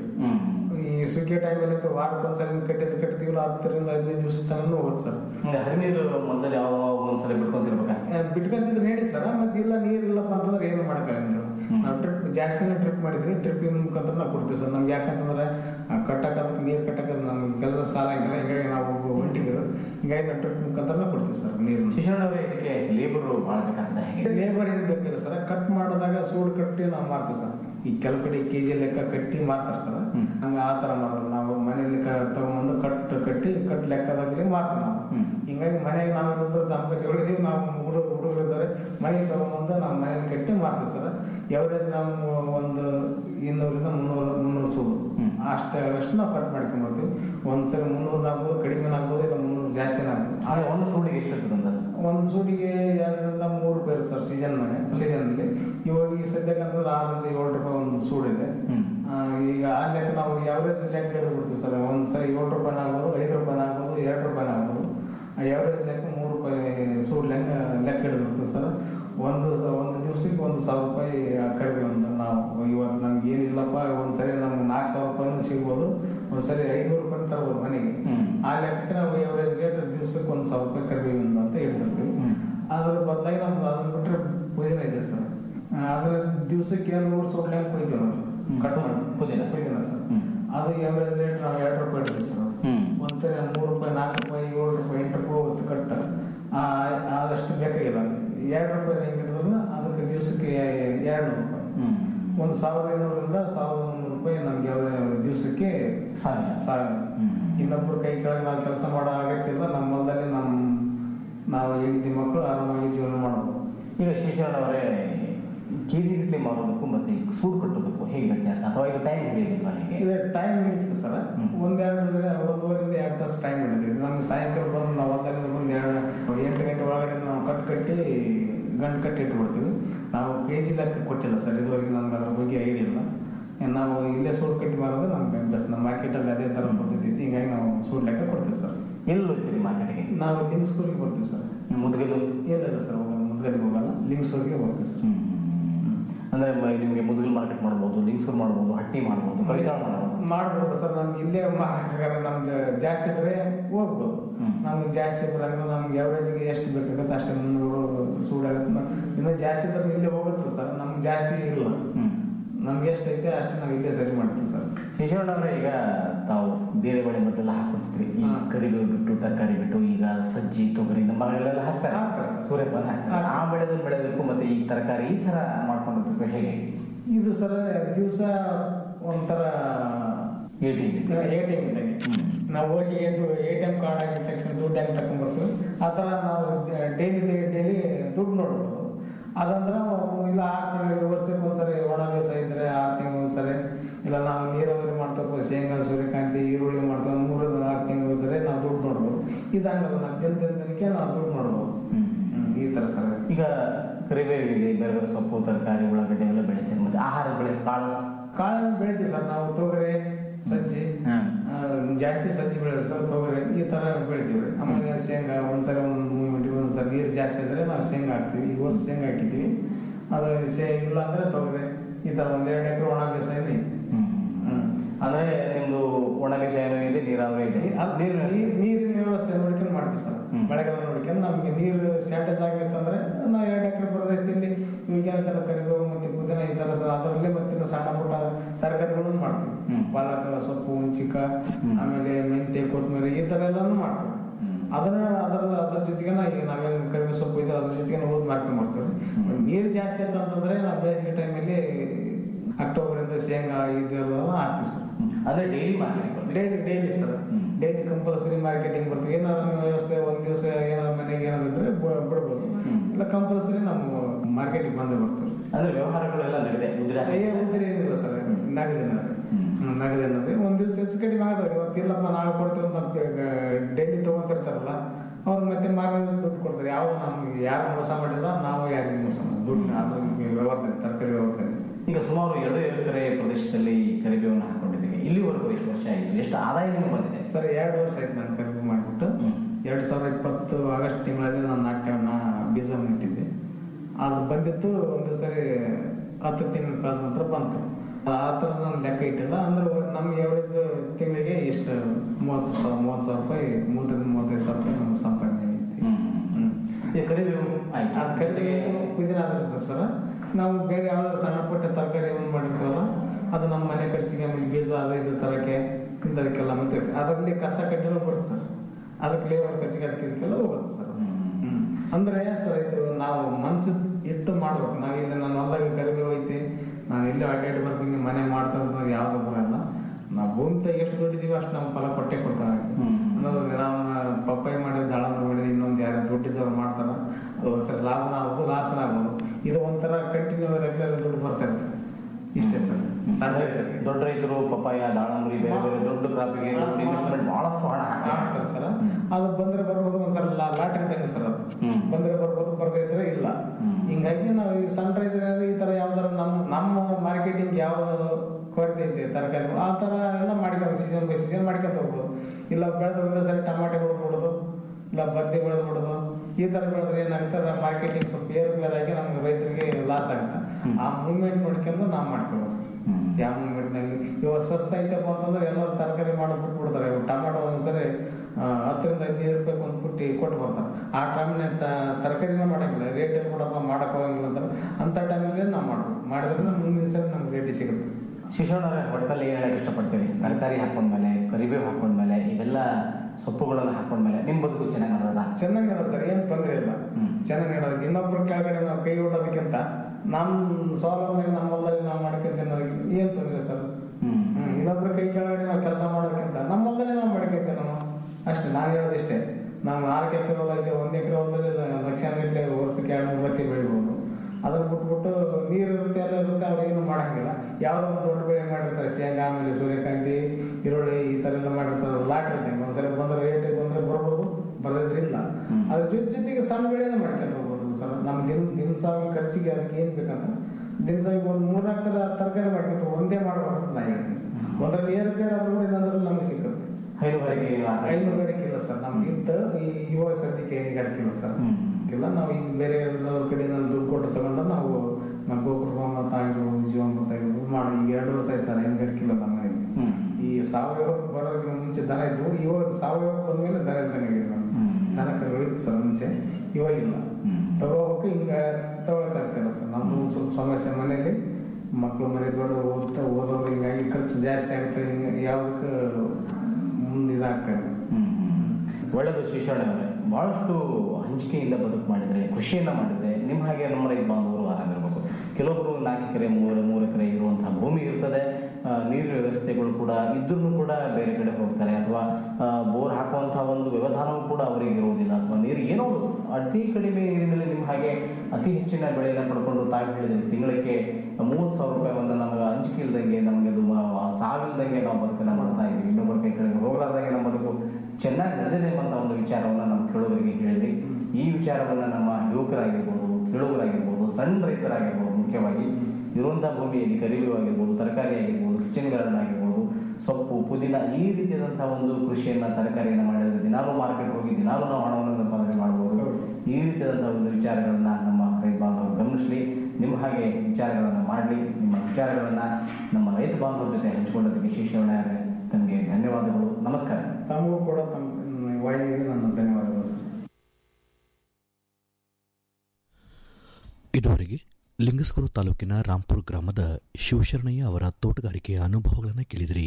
ಈ ಸುಗ್ಗಿ ಟೈಮಲ್ಲಿ ಅಂತೂ ವಾರಕ್ಕೆ ಒಂದ್ಸರಿ ಕಟ್ಟಿದ್ರೆ ಕಟ್ತೀವಿ ಹತ್ತರಿಂದ ಹದಿನೈದು ದಿವಸ ತನಕ ಹೋಗುತ್ತೆ ಸರ್ ಈಗ ಹರಿನೀರು ಮೊದಲು ಯಾವ ಒಂದ್ಸಲ ಬಿಟ್ಕೊಂತಿರ್ಬೇಕಾ ಆ, ಬಿಟ್ಕೊಂತಿದ್ರೆ ಹೇಳಿ ಸರ್ ಮತ್ತೆ ಇಲ್ಲ ನೀರ್ ಇಲ್ಲಪ್ಪ ಅಂತಂದ್ರೆ ಏನು ಮಾಡೋಕ್ಕಾಗಂಗಿಲ್ಲ ನಾವು ಟ್ರಿಪ್ ಜಾಸ್ತಿನೇ ಟ್ರಿಪ್ ಮಾಡಿದ್ವಿ ಟ್ರಿಪ್ ಮುಖಾಂತರ ನಾವು ಕೊಡ್ತೀವಿ ಸರ್ ನಮ್ಗೆ ಯಾಕಂತಂದ್ರೆ ಆ, ಕಟ್ಟಕ್ಕೆ ಅದಕ್ಕೆ ನೀರು ಕಟ್ಟಕ್ಕೆ ನಮ್ಗೆ ಕೆಲಸ ಸಾಲಾಗಿಲ್ಲ ಹಿಂಗಾಗಿ ನಾವು ಹೊಂಟಿದ್ರು ಹಿಂಗಾಗಿ ನಾವು ಟ್ರಿಪ್ ಮುಖಾಂತರ ಕೊಡ್ತೀವಿ ಸರ್ ನೀರು ಶಿಕ್ಷಣ ಇದಕ್ಕೆ ಲೇಬರ್ ಭಾಳ ಬೇಕಾಗ್ತದೆ ಹೇಗೆ ಲೇಬರ್ ಏನ್ ಬೇಕಿಲ್ಲ ಸರ್ ಕಟ್ ಮಾಡಿದಾಗ ಸೂಡು ಕಟ್ಟಿ ನಾವು ಮಾರ್ತೀವಿ ಸರ್ ಈ ಕೆಲವು ಕಡೆ ಕೆ ಜಿ ಲೆಕ್ಕ ಕಟ್ಟಿ ಮಾರ್ತಾರೆ ಸರ್ ಹಂಗ ಆ ತರ ಮಾಡಲ್ಲ ನಾವು ಮನೆಯಲ್ಲಿ ಕ- ತಗೊಂಬಂದು ಕಟ್ ಕಟ್ಟಿ ಕಟ್ ಲೆಕ್ಕದಾಗಲಿ ಮಾರ್ತೀವಿ ನಾವು ಹಿಂಗಾಗಿ ಮನೆಗೆ ನಾವು ಇಬ್ಬರು ದಂಪತಿಗಳಿದೀವಿ ನಾವು ಹುಡುಗ ಹುಡುಗರು ಇದ್ದಾರೆ ಮನೆಗೆ ತಗೊಂಬಂದು ನಾವು ಮನೇಲಿ ಕಟ್ಟಿ ಮಾರ್ತೀವಿ ಸರ್ ಎವರೇಜ್ ನಾವು ಒಂದು ಇನ್ನೂರಿಂದ ಮುನ್ನೂರು ಮುನ್ನೂರು ಸೂಡು ಅಷ್ಟೇ ಅಷ್ಟು ನಾವು ಕಟ್ ಮಾಡ್ಕೊಂಡ್ಬರ್ತೀವಿ ಒಂದ್ಸರಿ ಮುನ್ನೂರು ಆಗ್ಬೋದು ಕಡಿಮೆ ಆಗ್ಬೋದು ಇಲ್ಲ ಮುನ್ನೂರು ಜಾಸ್ತಿನೇ ಆಗ್ಬೋದು ಆದ್ರೆ ಒಂದು ಸೂಡಿಗೆ ಎಷ್ಟು ಇರ್ತದೆ ಅಂದಾಜು ಒಂದು ಸೂಟಿಗೆ ಎರಡರಿಂದ ಮೂರು ರೂಪಾಯಿ ಸರ್ ಸೀಸನ್ ಮೇಲೆ ಸೀಸನ್ ಅಲ್ಲಿ ಇವಾಗ ಈ ಸದ್ಯಕ್ಕೆ ಅಂದ್ರೆ ಆರರಿಂದ ಏಳು ರೂಪಾಯಿ ಒಂದು ಸೂಡ್ ಇದೆ ಆ, ಈಗ ಆ ಲೆಕ್ಕ ನಾವು ಯಾವ್ರೇಜ್ ಲೆಕ್ಕ ಹಿಡಿದು ಬಿಡ್ತೀವಿ ಸರ್ ಒಂದ್ ಸರಿ ಏಳು ರೂಪಾಯಿ ಆಗ್ಬೋದು ಐದು ರೂಪಾಯಿ ಆಗ್ಬೋದು ಎರಡು ರೂಪಾಯಿ ಆಗ್ಬೋದು ಆ ಯಾವ್ರೇಜ್ ಲೆಕ್ಕ ಮೂರು ರೂಪಾಯಿ ಸೂಡ್ ಲೆಕ್ಕ ಲೆಕ್ಕ ಹಿಡಿದು ಬಿಡ್ತೀವಿ ಸರ್ ಒಂದು ಸ- ಒಂದು ದಿವಸಕ್ಕೆ ಒಂದು ಸಾವಿರ ರೂಪಾಯಿ ಕರಿಬೇವು ಅಂತ ನಾವು ಇವತ್ತು ನಮ್ಗೆ ಏನಿಲ್ಲಪ್ಪ ಒಂದ್ ಸರಿ ನಮ್ಗೆ ನಾಲ್ಕು ಸಾವಿರ ರೂಪಾಯಿ ಸಿಗ್ಬೋದು ಒಂದ್ ಸರಿ ಐನೂರು ರೂಪಾಯಿ ತರ್ಬೋದು ಮನೆಗೆ ಆ ಲೆಕ್ಕಕ್ಕೆ ನಾವು ಎವರೇಜ್ ರೇಟ್ ದಿವಸಕ್ಕೆ ಒಂದು ಸಾವಿರ ರೂಪಾಯಿ ಕರಿಬೇವು ಅಂತ ಹೇಳ್ತಿರ್ತೀವಿ ಅದ್ರ ಬದಲಾಗಿ ನಮ್ಗೆ ಅದನ್ನ ಬಿಟ್ರೆ ಪುದೀನ ಇದೆ ಸರ್ ಅದ್ರ ದಿವಸಕ್ಕೆ ನೂರು ಸೊಪ್ಪು ಲೆಕ್ಕ ಕೊಯ್ತೀವಿ ನಾವು ಕಟ್ ಮಾಡಿ ಪುದೀನ ಪುದೀನ ಸರ್ ಅದು ಎವರೇಜ್ ರೇಟ್ ನಾವು ಎರಡು ರೂಪಾಯಿ ಇಡ್ತೀವಿ ಸರ್ ಅದು. ಒಂದ್ಸರಿ ಮೂರು ರೂಪಾಯಿ ನಾಲ್ಕು ರೂಪಾಯಿ ಏಳು ರೂಪಾಯಿ ಎಂಟು ರೂಪಾಯಿ ಹೋಗುತ್ತೆ ಕಟ್ಟ ಆ, ಆದಷ್ಟು ಬೇಕಾಗಿಲ್ಲ ಎರಡು ರೂಪಾಯಿ ಹೆಂಗೆ ಹಿಡಿದ್ರು ಅದಕ್ಕೆ ದಿವಸಕ್ಕೆ ಎರಡು ನೂರು ರೂಪಾಯಿ ಒಂದು ಸಾವಿರದ ಐನೂರರಿಂದ ಸಾವಿರದ ಮುನ್ನೂರು ರೂಪಾಯಿ ನಮ್ಗೆ ಯಾವ ದಿವಸಕ್ಕೆ ಸಾವಿರ ಸಾವಿರ ಇನ್ನೊಬ್ರು ಕೈ ಕೆಳಗೆ ನಾವು ಕೆಲಸ ಮಾಡೋ ಆಗಕ್ಕಿಲ್ಲ ನಮ್ಮ ಹೊಲದಲ್ಲಿ ನಮ್ಮ ನಾವು ಹೆಂಡತಿ ಮಕ್ಕಳು ಆರಾಮಾಗಿ ಜೀವನ ಮಾಡ್ಬೋದು ಈಗ ಶಿಕ್ಷಣವರೇ ಕೆ ಜಿ ಗಟ್ಟಲೆ ಮಾಡೋದಕ್ಕೂ ಮತ್ತೆ ಈ ಸೂಡು ಕಟ್ಟೋದಕ್ಕೂ ಹೇಗೆ ವ್ಯತ್ಯಾಸ ಅಥವಾ ಈಗ ಟೈಮ್ ಹಿಡಿಯೋದಿಲ್ವಾ ಹೇಗೆ ಇದು ಟೈಮ್ ಹಿಡಿಯುತ್ತೆ ಸರ್ ಒಂದೆರಡು ಒಂದೂವರೆಯಿಂದ ಎರಡು ತಾಸು ಟೈಮ್ ಹಿಡಿದ್ವಿ ನಮ್ಗೆ ಸಾಯಂಕಾಲ ಬಂದು ನಾವು ಒಂದರಿಂದ ಬಂದು ಎರಡು ಎಂಟು ಗಂಟೆ ಒಳಗಡೆ ನಾವು ಕಟ್ ಕಟ್ಟಿ ಗಂಟು ಕಟ್ಟಿ ಇಟ್ಬಿಡ್ತೀವಿ ನಾವು ಕೆ ಜಿ ಲೆಕ್ಕ ಕೊಟ್ಟಿಲ್ಲ ಸರ್ ಇದುವರೆಗೆ ನಮ್ಗೆ ಅದ್ರ ಬಗ್ಗೆ ಐಡಿಯಾ ಇಲ್ಲ ಏನ್ ನಾವು ಇಲ್ಲೇ ಸೂಡು ಕಟ್ಟಿ ಮಾರೋದು ನಮ್ಗೆ ಬೆಸ್ಟ್ ನಮ್ಮ ಮಾರ್ಕೆಟಲ್ಲಿ ಅದೇ ಥರ ಪದ್ಧತಿ ಇತ್ತು ಹಿಂಗಾಗಿ ನಾವು ಸೂಡು ಲೆಕ್ಕ ಕೊಡ್ತೀವಿ ಸರ್ ಎಲ್ಲಿ ಹೋಗ್ತೀರಿ ಮಾರ್ಕೆಟ್ಗೆ ನಾವು ಲಿಂಗ್ಸ್ಪುರ್ಗೆ ಬರ್ತೀವಿ ಸರ್ ಮುದ್ಗಲ್ಲು ಇಲ್ಲ ಇಲ್ಲ ಸರ್ ಹೋಗಲ್ಲ ಮುದ್ಗಲ್ಲಿಗೆ ಹೋಗಲ್ಲ ಲಿಂಗ್ಸ್ಪುರ್ಗೆ ಬರ್ತೀವಿ ಸರ್ ಅಂದ್ರೆ ಮ- ನಿಮಗೆ ಮುದುಗಲ್ ಮಾರ್ಕೆಟ್ ಮಾಡ್ಬೋದು ಲಿಂಗ್ಸೂರ್ ಮಾಡ್ಬೋದು ಹಟ್ಟಿ ಮಾಡ್ಬೋದು ಕವಿತಾಳ ಮಾಡ್ಬೋದು ಮಾಡ್ಬೋದು ಸರ್ ನಮ್ಗೆ ಇಲ್ಲೇ ಮಾರಾಟ ನಮ್ಗೆ ಜಾಸ್ತಿ ಇದ್ರೆ ಹೋಗ್ಬೋದು ನಮ್ಗೆ ಜಾಸ್ತಿ ಬರಂಗ ನಮ್ಗೆ ಎವರೇಜ್ಗೆ ಎಷ್ಟು ಬೇಕಾಗುತ್ತೆ ಅಷ್ಟೇ ಮುನ್ನೂರು ಸೂಡ್ ಆಗುತ್ತೆ ಇನ್ನೂ ಜಾಸ್ತಿ ಇದ್ರೆ ಇಲ್ಲೇ ಹೋಗುತ್ತೆ ಸರ್ ನಮ್ಗೆ ಜಾಸ್ತಿ ಇಲ್ಲ ನಮ್ಗೆ ಎಷ್ಟೈತೆ ಅಷ್ಟು ನಾವು ಇಲ್ಲೇ ಸರಿ ಮಾಡ್ತೀವಿ ಸರ್ ಶಿಶುವಣ್ಣವ್ರೆ ಈಗ ತಾವು ಬೇರೆ ಬೆಳೆ ಮೊದಲೆಲ್ಲ ಹಾಕೊಡ್ತಿದ್ರಿ ಈ ಕರಿಬೇವು ಬಿಟ್ಟು ತರಕಾರಿ ಬಿಟ್ಟು ಈಗ ಸಜ್ಜಿ ತೊಗರಿ ನಮ್ಮ ಮನೆಯಲ್ಲೆಲ್ಲ ಹಾಕ್ತಾರೆ ಸೂರ್ಯಪಾನ ಹಾಕ್ತಾರೆ ಆ ಬೆಳೆದಲ್ಲಿ ಬೆಳೆದಕ್ಕೂ ಮತ್ತೆ ಈ ತರಕಾರಿ ಈ ತರ ಮಾಡ್ಕೊಂಡಿದ್ದಕ್ಕೂ ಹೇಗೆ ಇದು ಸರ್ ದಿವಸ ಒಂಥರ A T A T M ಇದ್ದಂಗೆ ನಾವು ಹೋಗಿ ಎಂದು ಎ ಟಿ ಎಮ್ ಕಾರ್ಡ್ ಆಗಿದ ತಕ್ಷಣ ದುಡ್ಡು ಹೆಂಗೆ ತಗೊಂಡ್ಬರ್ತೀವಿ ಆ ಥರ ನಾವು ಡೈಲಿ ಡೈಲಿ ದುಡ್ಡು ನೋಡ್ಬೋದು ಅದಂದ್ರೆ ಇಲ್ಲ ಆರು ತಿಂಗಳಿಗೆ ವರ್ಷಕ್ಕೆ ಒಂದ್ಸರಿ ಒಣ ಬೇಸಾಯ ಇದ್ರೆ ಆರು ತಿಂಗಳು ಒಂದ್ಸರಿ ಇಲ್ಲ ನಾವು ನೀರಾವರಿ ಮಾಡ್ತಪ್ಪ ಶೇಂಗಾ ಸೂರ್ಯಕಾಂತಿ ಈರುಳ್ಳಿ ಮಾಡ್ತೇವೆ ಮೂರು ನಾಲ್ಕು ತಿಂಗಳು ಒಂದ್ಸರಿ ನಾವು ದುಡ್ಡು ನೋಡ್ಬೋದು ಇದಂಗಲ್ಲ ನಾವು ದಿನ ದಿನ ದಿನಕ್ಕೆ ನಾವು ದುಡ್ಡು ನೋಡ್ಬೋದು ಹ್ಮ್, ಈ ಥರ ಸರ್ ಈಗ ಕರಿಬೇವಿಗೆ ಬೇರೆ ಬೇರೆ ಸೊಪ್ಪು ತರಕಾರಿ ಉಳ್ಳಾಗಡ್ಡೆ ಎಲ್ಲ ಬೆಳಿತೀರಿ ಮತ್ತೆ ಆಹಾರ ಬೆಳೆ ಕಾಳು ಕಾಳನ್ನು ಬೆಳಿತೀವಿ ಸರ್ ನಾವು ತೊಗರಿ ಸಜ್ಜಿ ಆ, ಜಾಸ್ತಿ ಸಜ್ಜಿ ಬೆಳೆದ ಸರ್ ತೊಗರಿ ಈ ತರ ಬೆಳಿತೀವಿ ಆಮೇಲೆ ಶೇಂಗಾ ಒಂದ್ಸರಿ ಒಂದು ಮೂಮೆಂಟ್ ಒಂದ್ಸರಿ ನೀರು ಜಾಸ್ತಿ ಇದ್ರೆ ನಾವು ಶೇಂಗಾ ಹಾಕ್ತೀವಿ ಈ ವರ್ಷ ಶೇಂಗಾ ಹಾಕಿದ್ವಿ ಅದು ಶೇ ಇಲ್ಲ ಅಂದ್ರೆ ತೊಗರಿ ಈ ತರ ಒಂದೆರಡು ಎಕರೆ ಒಣ ಬೇಸಾಯ ಐತಿ ಅಂದ್ರೆ ನಿಮ್ದು ಒಣ ಬೇಸಾಯನೂ ಇದೆ ನೀರಾವರಿ ಇದೆ ಅದ್ ನೀರ್- ನೀರ್- ನೀರಿನ ವ್ಯವಸ್ಥೆ ನೋಡ್ಕೊಂಡು ಮಾಡ್ತೀವಿ ಸರ್ ಮಳೆಗಾಲ ನೋಡ್ಕೊಂಡು ನಮ್ಗೆ ನೀರು ಶಾರ್ಟೇಜ್ ಆಗಿತ್ತಂದ್ರೆ ನಾವು ಎರಡು ಎಕರೆ ಪ್ರದೇಶದಲ್ಲಿ ಇವಾಗ ಏನಂತಾರ ಕರಿಬೇವು ಮತ್ತೆ ಪುದೀನ ಈ ತರ ಸ- ಅದರಲ್ಲಿ ಮತ್ತೆ ಸಣ್ಣ ಪುಟ್ಟ ತರಕಾರಿಗಳನ್ನು ಮಾಡ್ತೀವಿ ಪಾಲಕ ಸೊಪ್ಪು ಹುಂಚಿಕ ಆಮೇಲೆ ಮೆಂತೆ ಕೊತ್ತಂಬರಿ ಈ ತರ ಎಲ್ಲಾನು ಮಾಡ್ತೀವಿ ಅದನ್ನ ಅದರ ಅದ್ರ ಜೊತೆಗೆ ನಾ ಈಗ ನಾವೇನು ಕರಿಬೇವು ಸೊಪ್ಪು ಇದೆ ಅದ್ರ ಜೊತೆಗೆ ಓದ್ ಮಾರ್ಕೆ ಮಾಡ್ತೀವಿ ನೀರು ಜಾಸ್ತಿ ಆಯ್ತು ಅಂತಂದ್ರೆ ನಾವು ಬೇಸಿಗೆ ಟೈಮಲ್ಲಿ ಅಕ್ಟೋಬರ್ ಇಂದ ಶೇಂಗಾ ಇದೆಲ್ಲ ಹಾಕ್ತೀವಿ ಸರ್ ಅಂದ್ರೆ daily market daily daily sir daily compulsory marketing ಬರ್ತೀವಿ ಏನಾದ್ರು ನಿಮ್ಮ ವ್ಯವಸ್ಥೆ ಒಂದ್ ದಿವಸ ಏನಾದ್ರು ಮನೆಗೆ ಏನಾದ್ರು ಇದ್ರೆ ಬ- ಬಿಡ್ಬೋದು ಇಲ್ಲ ಕಂಪಲ್ಸರಿ ನಮ್ಮ ಮಾರ್ಕೆಟಿಗೆ ಬಂದೇ ಬರ್ತೀವಿ ಅಂದ್ರೆ ವ್ಯವಹಾರಗಳೆಲ್ಲ ನಗದೆ ಮುದ್ರೆ ಅಯ್ಯೋ ಉದ್ರಿ ಏನಿಲ್ಲ ಸರ್ ನಗದಿನ ನಗದಿನ ಒಂದ್ ದಿವಸ ಹೆಚ್ಚು ಕಡಿಮೆ ಆದವ್ರು ಇವತ್ತು ಇಲ್ಲಪ್ಪ ನಾಳೆ ಕೊಡ್ತೀವಿ ಅಂತ ಡೈಲಿ ತಗೊಂತಿರ್ತಾರಲ್ಲ ಅವ್ರು ಮತ್ತೆ ಮಾರನೇ ದಿವಸ ದುಡ್ಡು ಕೊಡ್ತಾರೆ ಯಾವ ನಮ್ಗೆ ಯಾರು ಮೋಸ ಮಾಡಿಲ್ಲ ನಾವು ಯಾರಿಗೂ ಮೋಸ ಮಾಡಿಲ್ಲ ದುಡ್ಡು ಅದ್ರ ವ್ಯವಹಾರದಲ್ಲಿ ತರಕಾರಿ ವ್ಯವಹಾರದಲ್ಲಿ ಈಗ ಸುಮಾರು ಎರಡು ಎಕರೆ ಪ್ರದೇಶದಲ್ಲಿ ಕರಿಬೇವನ್ನು ಹಾಕೊಂಡಿದ್ದೀವಿ ಇಲ್ಲಿವರೆಗೂ ಎಷ್ಟು ವರ್ಷ ಆಯಿತು ಎಷ್ಟು ಆದಾಯ ನಿಮ್ಗೆ ಬಂದಿದೆ ಸರ್ ಎರಡು ವರ್ಷ ಆಯ್ತು ನಾನು ಕರಿಬೇವು ಮಾಡಿಬಿಟ್ಟು ಎರಡು ಸಾವಿರದ ಇಪ್ಪತ್ತು ಆಗಸ್ಟ್ ತಿಂಗಳಲ್ಲಿ ನಾನು ನಾಟ್ಯವನ್ನ ಬೀಜ ನೆಟ್ಟಿದ್ದೆ ಅದು ಬಂದಿತ್ತು ಒಂದು ಸರಿ ಹತ್ತು ತಿಂಗಳ ಕಳೆದ ನಂತರ ಬಂತು ಆ ಥರ ನಾನು ಲೆಕ್ಕ ಇಟ್ಟಿಲ್ಲ ಅಂದ್ರೆ ನಮ್ಗೆ ಎವರೇಜ್ ತಿಂಗಳಿಗೆ ಎಷ್ಟು ಮೂವತ್ತು ಸಾವಿರ ಮೂವತ್ತು ಸಾವಿರ ರೂಪಾಯಿ ಮೂವತ್ತರಿಂದ ಮೂವತ್ತೈದು ಸಾವಿರ ರೂಪಾಯಿ ನಮ್ಮ ಸಂಪಾದನೆ ಐತಿ ಈಗ ಕರಿಬೇವು ಆಯ್ತು ಅದು ಕರಿಬೇವು ಪುದೀನ ಅದ್ರದ್ದು ಸರ್ ನಾವು ಬೇರೆ ಯಾವ್ದಾದ್ರು ಸಣ್ಣ ಪುಟ್ಟ ತರಕಾರಿ ಏನು ಮಾಡಿರ್ತೀವಲ್ಲ ಅದು ನಮ್ಮ ಮನೆ ಖರ್ಚಿಗೆ ಆಮೇಲೆ ಬೀಜ ಅದು ಇದು ತರಕ್ಕೆ ಇಂಥದಕ್ಕೆಲ್ಲ ಮತ್ತೆ ಅದರಲ್ಲಿ ಕಸ ಕಡ್ಡಿನೂ ಬರುತ್ತೆ ಸರ್ ಅದಕ್ಕೆ ಲೇಬರ್ ಖರ್ಚಿಗೆ ಅದಕ್ಕೆ ಇದಕ್ಕೆಲ್ಲ ಹೋಗುತ್ತೆ ಸರ್ ಹ್ಮ್. ಅಂದ್ರೆ ಸರ್ ಇದು ನಾವು ಮನ್ಸು ಇಟ್ಟು ಮಾಡ್ಬೇಕು ನಾವು ಇಲ್ಲಿ ನನ್ನ ಹೊಲದಾಗ ಕರಿಬೇವು ಐತಿ ನಾನು ಇಲ್ಲೇ ಅಡ್ಡಾಡಿ ಬರ್ತೀನಿ ಮನೆ ಮಾಡ್ತಾ ಇರೋದು ಯಾವ್ದು ಬರಲ್ಲ ನಾವು ಭೂಮಿ ತಾಯಿ ಎಷ್ಟು ದುಡ್ಡಿದೀವಿ ಅಷ್ಟು ನಮ್ಮ ಫಲ ಕೊಟ್ಟೆ ಕೊಡ್ತಾರೆ ಅನ್ನೋದು ನಾವು ಪಪ್ಪಾಯಿ ಮಾಡಿದ ದಾಳಂಬ್ರಿ ಮಾಡಿದ ಇನ್ನೊಂದು ಯಾರು ದುಡ್ಡಿದ್ದವ್ರು ಮಾಡ್ತಾರ ಅದು ಒಂದ್ಸರಿ ಲಾಭನ ಆಗ್ಬೋದು ಲಾಸನ ಆಗ್ಬೋದು ಇದು ಒಂಥರ ಕಂಟಿನ್ಯೂ ರೆಗ್ಯುಲರ್ ದುಡ್ಡು ಬರ್ತಾ ಇರುತ್ತೆ ಇಷ್ಟೇ ಸರ್ ಸಣ್ಣ ರೈತರಿಗೆ ದೊಡ್ಡ ರೈತರು ಪಪ್ಪಾಯ ದಾಳಂಬರಿ ಬೇರೆ ಬೇರೆ ದೊಡ್ಡ ಕ್ರಾಪಿಗೆ ಇನ್ವೆಸ್ಟ್ಮೆಂಟ್ ಬಹಳಷ್ಟು ಹಣ ಹಾಕ್ತಾರೆ. ಆಗ್ತಾರೆ ಸರ್ ಅದು ಬಂದ್ರೆ ಬರ್ಬೋದು ಒಂದ್ಸಲ ಲಾಟ್ರಿ ಇದ್ದಂಗೆ ಸರ್ ಅದು ಬಂದ್ರೆ ಬರ್ಬೋದು ಬರ್ದೇ ಇದ್ರೆ ಇಲ್ಲ ಹಿಂಗಾಗಿ ನಾವು ಈ ಸಣ್ಣ ರೈತರಲ್ಲಿ ಈ ತರ ಯಾವ್ದಾರ ನಮ್ಮ ನಮ್ಮ ಮಾರ್ಕೆಟಿಂಗ್ ಯಾವ ಕೊರತೆ ಐತೆ ತರಕಾರಿಗಳು ಆ ತರ ಎಲ್ಲ ಮಾಡ್ಕೊಂಡು ಸೀಸನ್ ಬೈ ಸೀಸನ್ ಮಾಡ್ಕೊಂತ ಹೋಗ್ಬೋದು ಇಲ್ಲ ಬೆಳೆದ್ರೆ ಒಂದೇ ಸರಿ ಟಮಾಟೆ ಬೆಳೆದು ಬಿಡೋದು ಇಲ್ಲ ಬದ್ದೆ ಬೆಳೆದು ಬಿಡೋದು ಈ ತರ ಬೆಳೆದ್ರೆ ಏನಾಗುತ್ತೆ ಮಾರ್ಕೆಟಿಂಗ್ ಸ್ವಲ್ಪ ಏರುಪೇರು ಆಗಿ ನಮ್ಗೆ ರೈತರಿಗೆ ಲಾಸ್ ಆಗುತ್ತೆ ಆ ಮೂವ್ಮೆಂಟ್ ನೋಡ್ಕೊಂಡು ನಾವು ಮಾಡ್ಕೋಬೋದು ಸರ್ ಯಾವ ಮೂವ್ಮೆಂಟ್ ನಲ್ಲಿ ಇವಾಗ ಸಸ್ತ ಐತಪ್ಪ ಅಂತಂದ್ರೆ ಎಲ್ಲರೂ ತರಕಾರಿ ಮಾಡೋದು ಬಿಟ್ಬಿಡ್ತಾರೆ ಇವಾಗ ಟಮಾಟೊ ಒಂದ್ಸರಿ ಆ, ಹತ್ತರಿಂದ ಹದಿನೈದು ರೂಪಾಯಿ ಒಂದು ಪುಟ್ಟಿ ಕೊಟ್ಟು ಬರ್ತಾರೆ ಆ ಟೈಮ್ನ ತರಕಾರಿನ ಮಾಡಂಗಿಲ್ಲ ರೇಟ್ ಕೊಡಪ್ಪ ಮಾಡಕ್ ಹೋಗಂಗಿಲ್ಲ ಅಂತಾರೆ ಅಂತ ಟೈಮಲ್ಲಿ ನಾವು ಮಾಡ್ಬೇಕು ಮಾಡಿದ್ರೆ ಮುಂದಿನ ಸರಿ ನಮ್ಗೆ ರೇಟ್ ಸಿಗುತ್ತೆ ಶಿಶುವಣ್ಣವ್ರೆ ಒಟ್ಟಲ್ಲಿ ಏನು ಹೇಳಕ್ ಇಷ್ಟಪಡ್ತೀವಿ ತರಕಾರಿ ಹಾಕೊಂಡ್ಮೇಲೆ ಕರಿಬೇವು ಹಾಕೊಂಡ್ಮೇಲೆ ಇವೆಲ್ಲ ಸೊಪ್ಪುಗಳನ್ನು ಹಾಕೊಂಡ್ಮೇಲೆ ನಿಮ್ಮ ಬದುಕು ಚೆನ್ನಾಗಿ ನಡೆದ ಚೆನ್ನಾಗಿ ಇರೋದು ಸರ್ ಏನು ತೊಂದರೆ ಇಲ್ಲ ಚೆನ್ನಾಗಿ ಇರೋದು ಇನ್ನೊಬ್ಬರ ಕೆಳಗಡೆ ನಾವು ಕೈ ಹೊಡೋದಕ್ಕಿಂತ ನಮ್ಮ ಸ್ವಾವಲಂಬಿ ನಮ್ಮ ಹೊಲದಲ್ಲಿ ನಾವು ಮಾಡ್ಕೊಂತ ಅನ್ನೋದಕ್ಕೆ ಏನು ತೊಂದರೆ ಸರ್ ಹ್ಮ್. ಇನ್ನೊಬ್ರ ಕೈ ಕೆಳಗಡೆ ನಾವು ಕೆಲಸ ಮಾಡೋದಕ್ಕಿಂತ ನಮ್ಮ ಹೊಲದಲ್ಲೇ ನಾವು ಮಾಡ್ಕೊಂತೇವೆ ನಾವು ಅಷ್ಟೇ ನಾನು ಹೇಳೋದಿಷ್ಟೇ ನಾವು ನಾಲ್ಕು ಎಕರೆ ಹೊಲ ಐತೆ ಒಂದು ಎಕರೆ ಹೊಲದಲ್ಲಿ ಲಕ್ಷಾಂಗಟ್ಟಲೆ ವರ್ಷಕ್ಕೆ ಎರಡು ಮೂರು ಲಕ್ಷ ಬೆಳಿಬೋದು ಅದನ್ನ ಬಿಟ್ಬಿಟ್ಟು ನೀರು ಇರುತ್ತೆ ಎಲ್ಲ ಇರುತ್ತೆ ಅವ್ರು ಏನು ಮಾಡಂಗಿಲ್ಲ ಯಾವ್ದೋ ಒಂದು ದೊಡ್ಡ ಬೆಳೆ ಮಾಡಿರ್ತಾರೆ ಶೇಂಗಾ ಆಮೇಲೆ ಸೂರ್ಯಕಾಂತಿ ಈರುಳ್ಳಿ ಈ ತರ ಎಲ್ಲ ಮಾಡಿರ್ತಾರೆ ಲಾಟ್ ಇದ್ದಂಗೆ ಒಂದ್ಸಲ ಬಂದ್ರೆ ರೇಟ್ ಬಂದ್ರೆ ಬರ್ಬೋದು ಬರೋದ್ರಿಲ್ಲ ಅದ್ರ ಜೊತೆ ಜೊತೆಗೆ ಸಣ್ಣ ಬೆಳೆನೇ ಮಾಡ್ಕೊಂಡು ಹೋಗ್ಬೋದು ಸರ್ ನಮ್ಮ ದಿನ ದಿನ ಸಾವಿರ ಖರ್ಚಿಗೆ ಅದಕ್ಕೆ ಏನ್ ಬೇಕಂತ ದಿನ ಸಾವಿರ ಒಂದು ಮೂರ್ನಾಲ್ಕು ತರ ತರಕಾರಿ ಮಾಡ್ಕೊಂತ ಒಂದೇ ಮಾಡಬಾರ್ದು ನಾ ಹೇಳ್ತೀನಿ ಸರ್ ಒಂದ್ರಲ್ಲಿ ಏರುಪೇರು ಆದ್ರೂ ಕೂಡ ಇನ್ನೊಂದ್ರಲ್ಲಿ ನಮಗೆ ಸಿಕ್ಕುತ್ತೆ ಹೈನುಗಾರಿಕೆ ಏನು ಆಗಲ್ಲ. ಹೈನುಗಾರಿಕೆ ಇಲ್ಲ ಸರ್ ನಮ್ಗಿಂತ ಈ ಯುವ ಸದ್ಯಕ್ಕೆ ಹೈನುಗಾರಿಕೆ ಇಲ್ಲ ಸರ್ ಇಲ್ಲ ನಾವು ಈಗ ಬೇರೆ ಅವ್ರ ಕಡೆ ನಾನು ದುಡ್ಡು ಕೊಟ್ಟು ತಗೊಂಡು ನಾವು ನಮ್ಮ ಗೋಕುಲ ಅಂತ ಆಗಿರ್ಬೋದು ಜೀವನ ಆಗಿರ್ಬೋದು ಮಾಡಿ ಈಗ ಎರಡು ವರ್ಷ ಆಯ್ತು ಸರ್ ಹೈನುಗಾರಿಕೆ ಇಲ್ಲ ನಮ್ಮ ಮನೆಯಲ್ಲಿ ಈ ಸಾವಯವ ಬರೋದಕ್ಕಿಂತ ಮುಂಚೆ ದನ ಇದ್ವು ಇವಾಗ ಸಾವಯವ ಬಂದ್ಮೇಲೆ ದನ ಇದ್ದಂಗೆ ಆಗಿದೆ ನಮ್ಗೆ. ದನ ಕರುಗಳಿತ್ತು ಸರ್ ಮುಂಚೆ ಇವಾಗ ಇಲ್ಲ ತಗೋಬೇಕು ಹಿಂಗ ತಗೊಳಕ್ಕಾಗ್ತಿಲ್ಲ ಸರ್ ನಮ್ದು ಒಂದ್ ಸ್ವಲ್ಪ ಸಮಸ್ಯೆ ಮನೆಯಲ್ಲಿ ಮಕ್ಕಳು ಮರಿ ದೊಡ್ಡ ಓದ್ತಾ ಓದೋರು ಹಿಂಗಾಗಿ ಖರ್ಚು ಜಾಸ್ತಿ ಆಗುತ್ತೆ ಹಿಂಗೆ ಯಾವುದಕ್ಕೆ ಮುಂದೆ ಇದಾಗ್ತದೆ ಒಳ್ಳೆಯದು ಶ್ರೀಶರಣ ಅವರೇ ಬಹಳಷ್ಟು ಹಂಚಿಕೆಯಿಂದ ಬದುಕು ಮಾಡಿದರೆ ಕೃಷಿಯನ್ನ ಮಾಡಿದರೆ ನಿಮ್ಮ ಹಾಗೆ ನಮ್ಮ ರೈತ ಬಾಂಧವರು ಆರಾಮಿರ್ಬೇಕು ಕೆಲವೊಬ್ಬರು ನಾಲ್ಕು ಎಕರೆ ಮೂರು ಮೂರು ಎಕರೆ ಇರುವಂತಹ ಭೂಮಿ ಇರ್ತದೆ ಆ, ನೀರಿನ ವ್ಯವಸ್ಥೆಗಳು ಕೂಡ ಇದ್ರೂ ಕೂಡ ಬೇರೆ ಕಡೆ ಹೋಗ್ತಾರೆ ಅಥವಾ ಆ, ಬೋರ್ ಹಾಕುವಂತಹ ಒಂದು ವ್ಯವಧಾನವೂ ಕೂಡ ಅವರಿಗೆ ಇರುವುದಿಲ್ಲ ಅಥವಾ ನೀರು ಏನೋ ಅತಿ ಕಡಿಮೆ ನೀರಿನಲ್ಲಿ ನಿಮ್ಮ ಹಾಗೆ ಅತಿ ಹೆಚ್ಚಿನ ಬೆಳೆಯನ್ನು ಪಡ್ಕೊಂಡು ತಾವು ಹೇಳಿದ್ರೆ ತಿಂಗಳಿಗೆ ಮೂವತ್ತು ಸಾವಿರ ರೂಪಾಯಿವನ್ನು ನಮಗೆ ಹಂಚಿಕೆ ಇಲ್ದಂಗೆ ನಮಗೆ ಅದು ಮ- ಸಾವಿಲ್ದಂಗೆ ನಾವು ಬದುಕನ್ನ ಮಾಡ್ತಾ ಇದ್ದೀವಿ ಇನ್ನೊಬ್ಬರ ಕೈ ಕೆಳಗೆ ಹೋಗಲಾರ್ದಂಗೆ ನಮ್ಮ ಬದುಕು ಚೆನ್ನಾಗಿ ನಡೆದಿದೆ ಅಂತ ಒಂದು ವಿಚಾರವನ್ನು ನಮ್ಮ ಕೇಳುಗರಿಗೆ ಹೇಳಿದ್ರಿ ಈ ವಿಚಾರವನ್ನು ನಮ್ಮ ಯುವಕರಾಗಿರ್ಬೋದು ಕೇಳುಗರಾಗಿರ್ಬೋದು ಸಣ್ಣ ರೈತರಾಗಿರ್ಬೋದು ಮುಖ್ಯವಾಗಿ ಇರುವಂತಹ ಭೂಮಿಯಲ್ಲಿ ಕರಿಬೇವು ಆಗಿರ್ಬೋದು ತರಕಾರಿ ಆಗಿರ್ಬೋದು ಕಿಚನ್ ಗಾರ್ಡನ್ ಆಗಿರ್ಬೋದು ಸೊಪ್ಪು ಪುದೀನ ಈ ರೀತಿಯಾದಂತಹ ಒಂದು ಕೃಷಿಯನ್ನ ತರಕಾರಿಯನ್ನ ಮಾಡಿದ್ರೆ ದಿನಾಲೂ ಮಾರ್ಕೆಟ್ ಹೋಗಿ ದಿನಾಲೂ ನಾವು ಹಣವನ್ನು ಸಂಪಾದನೆ ಮಾಡಬಹುದು ಈ ರೀತಿಯಾದಂತಹ ಒಂದು ವಿಚಾರಗಳನ್ನ ನಮ್ಮ ರೈತ ಬಾಂಧವರು ಗಮನಿಸಲಿ ನಿಮ್ಮ ಹಾಗೆ ವಿಚಾರಗಳನ್ನ ಮಾಡಲಿ ನಿಮ್ಮ ವಿಚಾರಗಳನ್ನ ನಮ್ಮ ರೈತ ಬಾಂಧವರ ಜೊತೆ ಹಂಚಿಕೊಂಡದಕ್ಕೆ ವಿಶೇಷವನ್ನ ತಮಗೆ ಧನ್ಯವಾದಗಳು ನಮಸ್ಕಾರ ತಮಗೂ ಕೂಡ ತಮ್ಮ ವಾಯಿಗೆ ನನ್ನ ಧನ್ಯವಾದಗಳು ಸರ್ ಇದುವರೆಗೆ ಲಿಂಗಸ್ಕೂರು ತಾಲೂಕಿನ ರಾಂಪುರ ಗ್ರಾಮದ ಶಿವಶರಣಯ್ಯ ಅವರ ತೋಟಗಾರಿಕೆಯ ಅನುಭವಗಳನ್ನು ಕೇಳಿದಿರಿ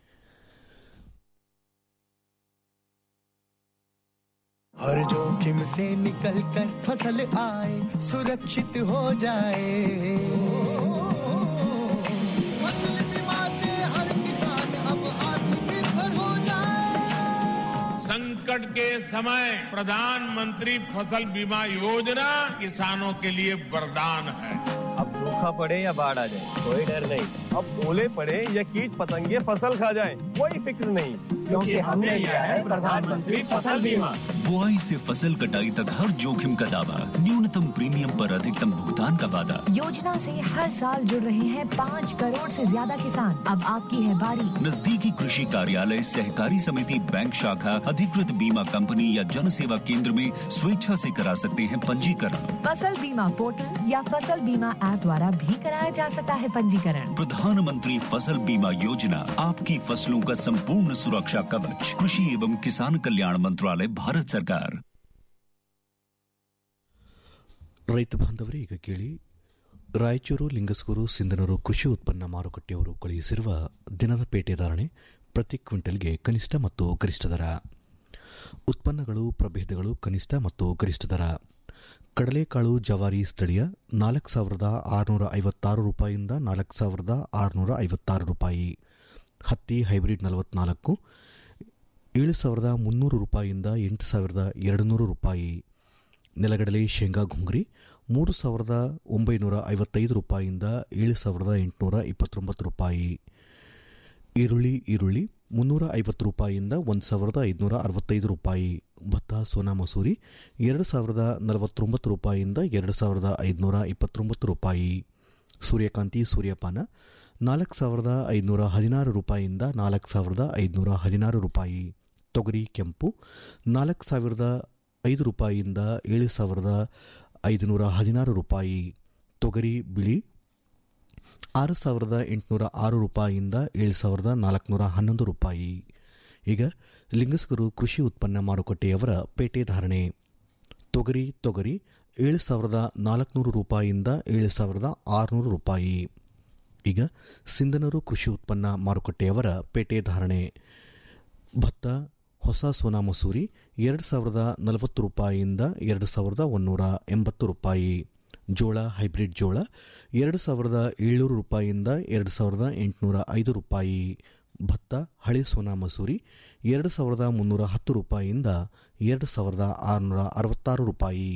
हर जोखिम से निकल कर फसल आए सुरक्षित हो जाए फसल बीमा से हर किसान अब आत्मनिर्भर हो जाए संकट के समय प्रधानमंत्री फसल बीमा योजना किसानों के लिए वरदान है अब सूखा पड़े या बाढ़ आ जाए कोई डर नहीं अब ओले पड़े या कीट पतंगे फसल खा जाए कोई फिक्र नहीं क्योंकि हमने लिया है प्रधानमंत्री फसल बीमा बुआई से फसल कटाई तक हर जोखिम का दावा न्यूनतम प्रीमियम पर अधिकतम भुगतान का वादा योजना से हर साल जुड़ रहे हैं पाँच करोड़ से ज्यादा किसान अब आपकी है बारी नजदीकी कृषि कार्यालय सहकारी समिति बैंक शाखा अधिकृत बीमा कंपनी या जन सेवा केंद्र में स्वेच्छा से करा सकते हैं पंजीकरण फसल बीमा पोर्टल या फसल बीमा ऐप द्वारा भी कराया जा सकता है पंजीकरण प्रधानमंत्री फसल बीमा योजना आपकी फसलों का संपूर्ण सुरक्षा कवच कृषि एवं किसान कल्याण मंत्रालय भारत सरकार ರೈತ ಬಾಂಧವರೇ ಈಗ ಕೇಳಿ ರಾಯಚೂರು ಲಿಂಗಸ್ಕೂರು ಸಿಂಧನೂರು ಕೃಷಿ ಉತ್ಪನ್ನ ಮಾರುಕಟ್ಟೆಯವರು ಕಳುಹಿಸಿರುವ ದಿನದ ಪೇಟೆ ಧಾರಣೆ ಪ್ರತಿ ಕ್ವಿಂಟಲ್ಗೆ ಕನಿಷ್ಠ ಮತ್ತು ಗರಿಷ್ಠ ದರ ಉತ್ಪನ್ನಗಳು ಪ್ರಭೇದಗಳು ಕನಿಷ್ಠ ಮತ್ತು ಗರಿಷ್ಠ ದರ ಕಡಲೆಕಾಳು ಜವಾರಿ ಸ್ಥಳೀಯ ನಾಲ್ಕು ಸಾವಿರದ ಆರುನೂರ ಐವತ್ತಾರು ರೂಪಾಯಿಯಿಂದ ನಾಲ್ಕು ಸಾವಿರದ ಆರುನೂರ ಐವತ್ತಾರು ರೂಪಾಯಿ ಹತ್ತಿ ಹೈಬ್ರಿಡ್ ನಲವತ್ನಾಲ್ಕು ಏಳು ಸಾವಿರದ ಮುನ್ನೂರು ರೂಪಾಯಿಯಿಂದ ಎಂಟು ಸಾವಿರದ ಎರಡು ನೂರು ರೂಪಾಯಿ ನೆಲಗಡಲೆ ಶೇಂಗಾ ಘುಂಗ್ರಿ ಮೂರು ಸಾವಿರದ ಒಂಬೈನೂರ ಐವತ್ತೈದು ರೂಪಾಯಿಯಿಂದ ಏಳು ಸಾವಿರದ ಎಂಟುನೂರ ಇಪ್ಪತ್ತೊಂಬತ್ತು ರೂಪಾಯಿ ಈರುಳ್ಳಿ ಈರುಳ್ಳಿ ಮುನ್ನೂರ ಐವತ್ತು ರೂಪಾಯಿಯಿಂದ ಒಂದು ಸಾವಿರದ ಐದುನೂರ ಅರವತ್ತೈದು ರೂಪಾಯಿ ಭತ್ತ ಸೋನಾ ಮಸೂರಿ ಎರಡು ಸಾವಿರದ ನಲವತ್ತೊಂಬತ್ತು ರೂಪಾಯಿಯಿಂದ ಎರಡು ಸಾವಿರದ ಐದುನೂರ ಇಪ್ಪತ್ತೊಂಬತ್ತು ರೂಪಾಯಿ ಸೂರ್ಯಕಾಂತಿ ಸೂರ್ಯಪಾನ ನಾಲ್ಕು ಸಾವಿರದ ಐದುನೂರ ಹದಿನಾರು ರೂಪಾಯಿಯಿಂದ ನಾಲ್ಕು ಸಾವಿರದ ಐದುನೂರ ಹದಿನಾರು ರೂಪಾಯಿ ತೊಗರಿ ಕೆಂಪು ನಾಲ್ಕು ಸಾವಿರದ ಐದು ರೂಪಾಯಿಯಿಂದ ಏಳು ಸಾವಿರದ ಐದುನೂರ ಹದಿನಾರು ರೂಪಾಯಿ ತೊಗರಿ ಬಿಳಿ ಆರು ಸಾವಿರದ ಎಂಟುನೂರ ಆರು ರೂಪಾಯಿಯಿಂದ ಏಳು ಸಾವಿರದ ನಾಲ್ಕುನೂರ ಹನ್ನೊಂದು ರೂಪಾಯಿ ಈಗ ಲಿಂಗಸ್ಕರು ಕೃಷಿ ಉತ್ಪನ್ನ ಮಾರುಕಟ್ಟೆಯವರ ಪೇಟೆ ಧಾರಣೆ ತೊಗರಿ ತೊಗರಿ ಏಳು ಸಾವಿರದ ನಾಲ್ಕುನೂರು ರೂಪಾಯಿಯಿಂದ ಏಳು ಸಾವಿರದ ಆರುನೂರು ರೂಪಾಯಿ ಈಗ ಸಿಂಧನೂರು ಕೃಷಿ ಉತ್ಪನ್ನ ಮಾರುಕಟ್ಟೆಯವರ ಪೇಟೆ ಧಾರಣೆ ಭತ್ತ ಹೊಸ ಸೋನಾ ಮಸೂರಿ ಎರಡು ಸಾವಿರದ ನಲವತ್ತು ರೂಪಾಯಿಯಿಂದ ಎರಡು ಸಾವಿರದ ಒಂದೂರ ಎಂಬತ್ತು ರೂಪಾಯಿ ಜೋಳ ಹೈಬ್ರಿಡ್ ಜೋಳ ಎರಡು ಸಾವಿರದ ಏಳ್ನೂರು ರೂಪಾಯಿಯಿಂದ ಎರಡು ಸಾವಿರದ ಎಂಟುನೂರ ಐದು ರೂಪಾಯಿ ಭತ್ತ ಹಳೆ ಸೋನಾ ಮಸೂರಿ ಎರಡು ಸಾವಿರದ ಮುನ್ನೂರ ಹತ್ತು ರೂಪಾಯಿಯಿಂದ ಎರಡು ಸಾವಿರದ ಆರುನೂರ ಅರವತ್ತಾರು ರೂಪಾಯಿ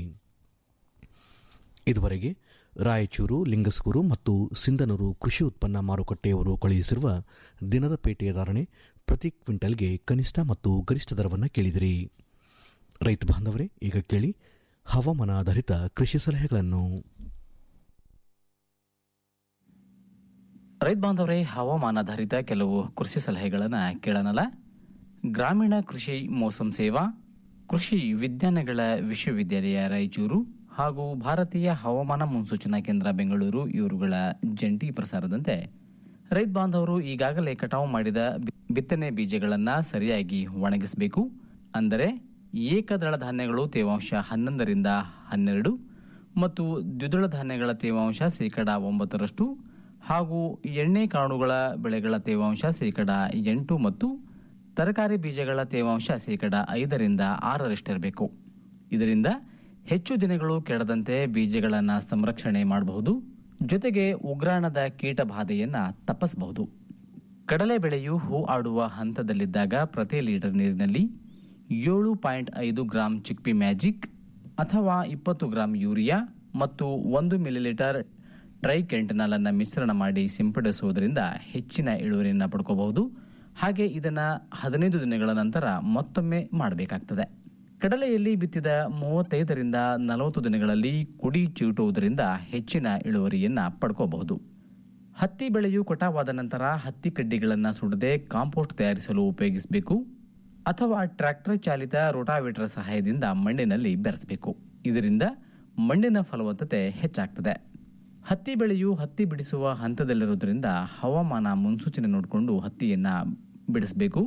ಇದುವರೆಗೆ ರಾಯಚೂರು ಲಿಂಗಸ್ಕೂರು ಮತ್ತು ಸಿಂಧನೂರು ಕೃಷಿ ಉತ್ಪನ್ನ ಮಾರುಕಟ್ಟೆಯವರು ಕಳುಹಿಸಿರುವ ದಿನದ ಪೇಟೆಯ ಧಾರಣೆ ಪ್ರತಿ ಕ್ವಿಂಟಲ್ಗೆ ಕನಿಷ್ಠ ಮತ್ತು ಗರಿಷ್ಠ ದರವನ್ನು ಕೇಳಿದಿರಿ ರೈತ ಬಾಂಧವರೇ ಈಗ ಕೇಳಿ ಹವಾಮಾನ ಆಧಾರಿತ ಕೃಷಿ ಸಲಹೆಗಳನ್ನು ರೈತ ಬಾಂಧವರೇ ಹವಾಮಾನಾಧಾರಿತ ಕೆಲವು ಕೃಷಿ ಸಲಹೆಗಳನ್ನು ಕೇಳೋಣಲ್ಲ ಗ್ರಾಮೀಣ ಕೃಷಿ ಮೋಸಂ ಸೇವಾ ಕೃಷಿ ವಿಜ್ಞಾನಗಳ ವಿಶ್ವವಿದ್ಯಾಲಯ ರಾಯಚೂರು ಹಾಗೂ ಭಾರತೀಯ ಹವಾಮಾನ ಮುನ್ಸೂಚನಾ ಕೇಂದ್ರ ಬೆಂಗಳೂರು ಇವರುಗಳ ಜಂಟಿ ಪ್ರಸಾರದಂತೆ ರೈತ ಬಾಂಧವರು ಈಗಾಗಲೇ ಕಟಾವು ಮಾಡಿದ ಬಿ- ಬಿತ್ತನೆ ಬೀಜಗಳನ್ನು ಸರಿಯಾಗಿ ಒಣಗಿಸಬೇಕು ಅಂದರೆ ಏಕದಳ ಧಾನ್ಯಗಳು ತೇವಾಂಶ ಹನ್ನೊಂದರಿಂದ ಹನ್ನೆರಡು ಮತ್ತು ದ್ವಿದಳ ಧಾನ್ಯಗಳ ತೇವಾಂಶ ಶೇಕಡ ಒಂಬತ್ತರಷ್ಟು ಹಾಗೂ ಎಣ್ಣೆ ಕಾಳುಗಳ ಬೆಳೆಗಳ ತೇವಾಂಶ ಶೇಕಡ ಎಂಟು ಮತ್ತು ತರಕಾರಿ ಬೀಜಗಳ ತೇವಾಂಶ ಶೇಕಡ ಐದರಿಂದ ಆರರಷ್ಟಿರಬೇಕು ಇದರಿಂದ ಹೆಚ್ಚು ದಿನಗಳು ಕೆಡದಂತೆ ಬೀಜಗಳನ್ನು ಸಂರಕ್ಷಣೆ ಮಾಡಬಹುದು ಜೊತೆಗೆ ಉಗ್ರಾಣದ ಕೀಟ ಬಾಧೆಯನ್ನು ತಪ್ಪಿಸಬಹುದು ಕಡಲೆ ಬೆಳೆಯು ಹೂ ಆಡುವ ಹಂತದಲ್ಲಿದ್ದಾಗ ಪ್ರತಿ ಲೀಟರ್ ನೀರಿನಲ್ಲಿ ಏಳು ಪಾಯಿಂಟ್ ಐದು ಗ್ರಾಂ ಚಿಕ್ಪಿ ಮ್ಯಾಜಿಕ್ ಅಥವಾ ಇಪ್ಪತ್ತು ಗ್ರಾಂ ಯೂರಿಯಾ ಮತ್ತು ಒಂದು ಮಿಲಿಲೀಟರ್ ಟ್ರೈಕೆಂಟನಾಲ್ ಅನ್ನು ಮಿಶ್ರಣ ಮಾಡಿ ಸಿಂಪಡಿಸುವುದರಿಂದ ಹೆಚ್ಚಿನ ಇಳುವರಿಯನ್ನು ಪಡ್ಕೋಬಹುದು ಹಾಗೆ ಇದನ್ನು ಹದಿನೈದು ದಿನಗಳ ನಂತರ ಮತ್ತೊಮ್ಮೆ ಮಾಡಬೇಕಾಗ್ತದೆ ಕಡಲೆಯಲ್ಲಿ ಬಿತ್ತಿದ ಮೂವತ್ತೈದರಿಂದ ನಲವತ್ತು ದಿನಗಳಲ್ಲಿ ಕುಡಿ ಚೀಟುವುದರಿಂದ ಹೆಚ್ಚಿನ ಇಳುವರಿಯನ್ನು ಪಡ್ಕೋಬಹುದು ಹತ್ತಿ ಬೆಳೆಯು ಕಟಾವಾದ ನಂತರ ಹತ್ತಿ ಕಡ್ಡಿಗಳನ್ನು ಸುಡದೆ ಕಾಂಪೋಸ್ಟ್ ತಯಾರಿಸಲು ಉಪಯೋಗಿಸಬೇಕು ಅಥವಾ ಟ್ರ್ಯಾಕ್ಟರ್ ಚಾಲಿತ ರೋಟಾವೇಟರ್ ಸಹಾಯದಿಂದ ಮಣ್ಣಿನಲ್ಲಿ ಬೆರೆಸಬೇಕು ಇದರಿಂದ ಮಣ್ಣಿನ ಫಲವತ್ತತೆ ಹೆಚ್ಚಾಗ್ತದೆ ಹತ್ತಿ ಬೆಳೆಯು ಹತ್ತಿ ಬಿಡಿಸುವ ಹಂತದಲ್ಲಿರುವುದರಿಂದ ಹವಾಮಾನ ಮುನ್ಸೂಚನೆ ನೋಡಿಕೊಂಡು ಹತ್ತಿಯನ್ನು ಬಿಡಿಸಬೇಕು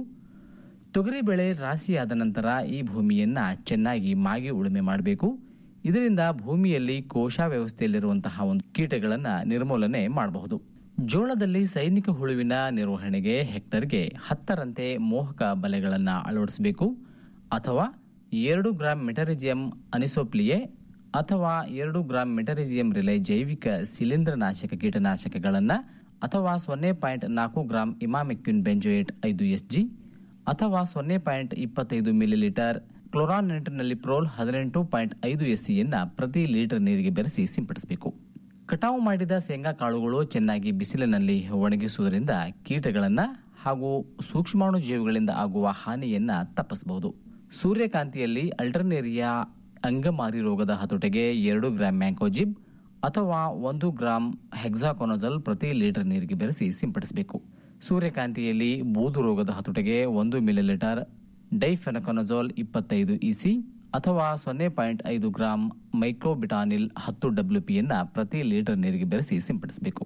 ತೊಗರಿ ಬೆಳೆ ರಾಶಿಯಾದ ನಂತರ ಈ ಭೂಮಿಯನ್ನ ಚೆನ್ನಾಗಿ ಮಾಗಿ ಉಳುಮೆ ಮಾಡಬೇಕು ಇದರಿಂದ ಭೂಮಿಯಲ್ಲಿ ಕೋಶ ವ್ಯವಸ್ಥೆಯಲ್ಲಿರುವಂತಹ ಒಂದು ಕೀಟಗಳನ್ನು ನಿರ್ಮೂಲನೆ ಮಾಡಬಹುದು ಜೋಳದಲ್ಲಿ ಸೈನಿಕ ಹುಳುವಿನ ನಿರ್ವಹಣೆಗೆ ಹೆಕ್ಟರ್ಗೆ ಹತ್ತರಂತೆ ಮೋಹಕ ಬಲೆಗಳನ್ನು ಅಳವಡಿಸಬೇಕು ಅಥವಾ ಎರಡು ಗ್ರಾಂ ಮೆಟರಿಜಿಯಂ ಅನಿಸೋಪ್ಲಿಯೆ ಅಥವಾ ಎರಡು ಗ್ರಾಂ ಮೆಟರಿಜಿಯಂ ರಿಲೈ ಜೈವಿಕ ಶಿಲೀಂಧ್ರನಾಶಕ ಕೀಟನಾಶಕಗಳನ್ನು ಅಥವಾ ಸೊನ್ನೆ ಪಾಯಿಂಟ್ ನಾಲ್ಕು ಗ್ರಾಂ ಇಮಾಮೆಕ್ಯುನ್ ಬೆಂಜೋಯೇಟ್ ಐದು ಎಸ್ ಜಿ ಅಥವಾ ಸೊನ್ನೆ ಪಾಯಿಂಟ್ ಇಪ್ಪತ್ತೈದು ಮಿಲಿಲೀಟರ್ ಕ್ಲೋರಾನೆಂಟ್ನಲ್ಲಿ ಪ್ರೋಲ್ ಹದಿನೆಂಟು ಪಾಯಿಂಟ್ ಐದು ಎಸ್ಸಿಯನ್ನು ಪ್ರತಿ ಲೀಟರ್ ನೀರಿಗೆ ಬೆರೆಸಿ ಸಿಂಪಡಿಸಬೇಕು ಕಟಾವು ಮಾಡಿದ ಶೇಂಗಾ ಕಾಳುಗಳು ಚೆನ್ನಾಗಿ ಬಿಸಿಲಿನಲ್ಲಿ ಒಣಗಿಸುವುದರಿಂದ ಕೀಟಗಳನ್ನು ಹಾಗೂ ಸೂಕ್ಷ್ಮಾಣು ಜೀವಿಗಳಿಂದ ಆಗುವ ಹಾನಿಯನ್ನ ತಪ್ಪಿಸಬಹುದು ಸೂರ್ಯಕಾಂತಿಯಲ್ಲಿ ಅಲ್ಟರ್ನೇರಿಯಾ ಅಂಗಮಾರಿ ರೋಗದ ಹತೋಟಿಗೆ ಎರಡು ಗ್ರಾಂ ಮ್ಯಾಂಕೋಜಿಬ್ ಅಥವಾ ಒಂದು ಗ್ರಾಂ ಹೆಕ್ಸಾಕೊನಜಲ್ ಪ್ರತಿ ಲೀಟರ್ ನೀರಿಗೆ ಬೆರೆಸಿ ಸಿಂಪಡಿಸಬೇಕು ಸೂರ್ಯಕಾಂತಿಯಲ್ಲಿ ಬೂದು ರೋಗದ ಹತೋಟಿಗೆ ಒಂದು ಮಿಲಿಲೀಟರ್ ಡೈಫೆನಕೊನಜೋಲ್ ಇಪ್ಪತ್ತೈದು ಇಸಿ ಅಥವಾ ಸೊನ್ನೆ ಪಾಯಿಂಟ್ ಐದು ಗ್ರಾಂ ಮೈಕ್ರೋಬಿಟಾನಿಲ್ ಹತ್ತು ಡಬ್ಲ್ಯೂಪಿಯನ್ನು ಪ್ರತಿ ಲೀಟರ್ ನೀರಿಗೆ ಬೆರೆಸಿ ಸಿಂಪಡಿಸಬೇಕು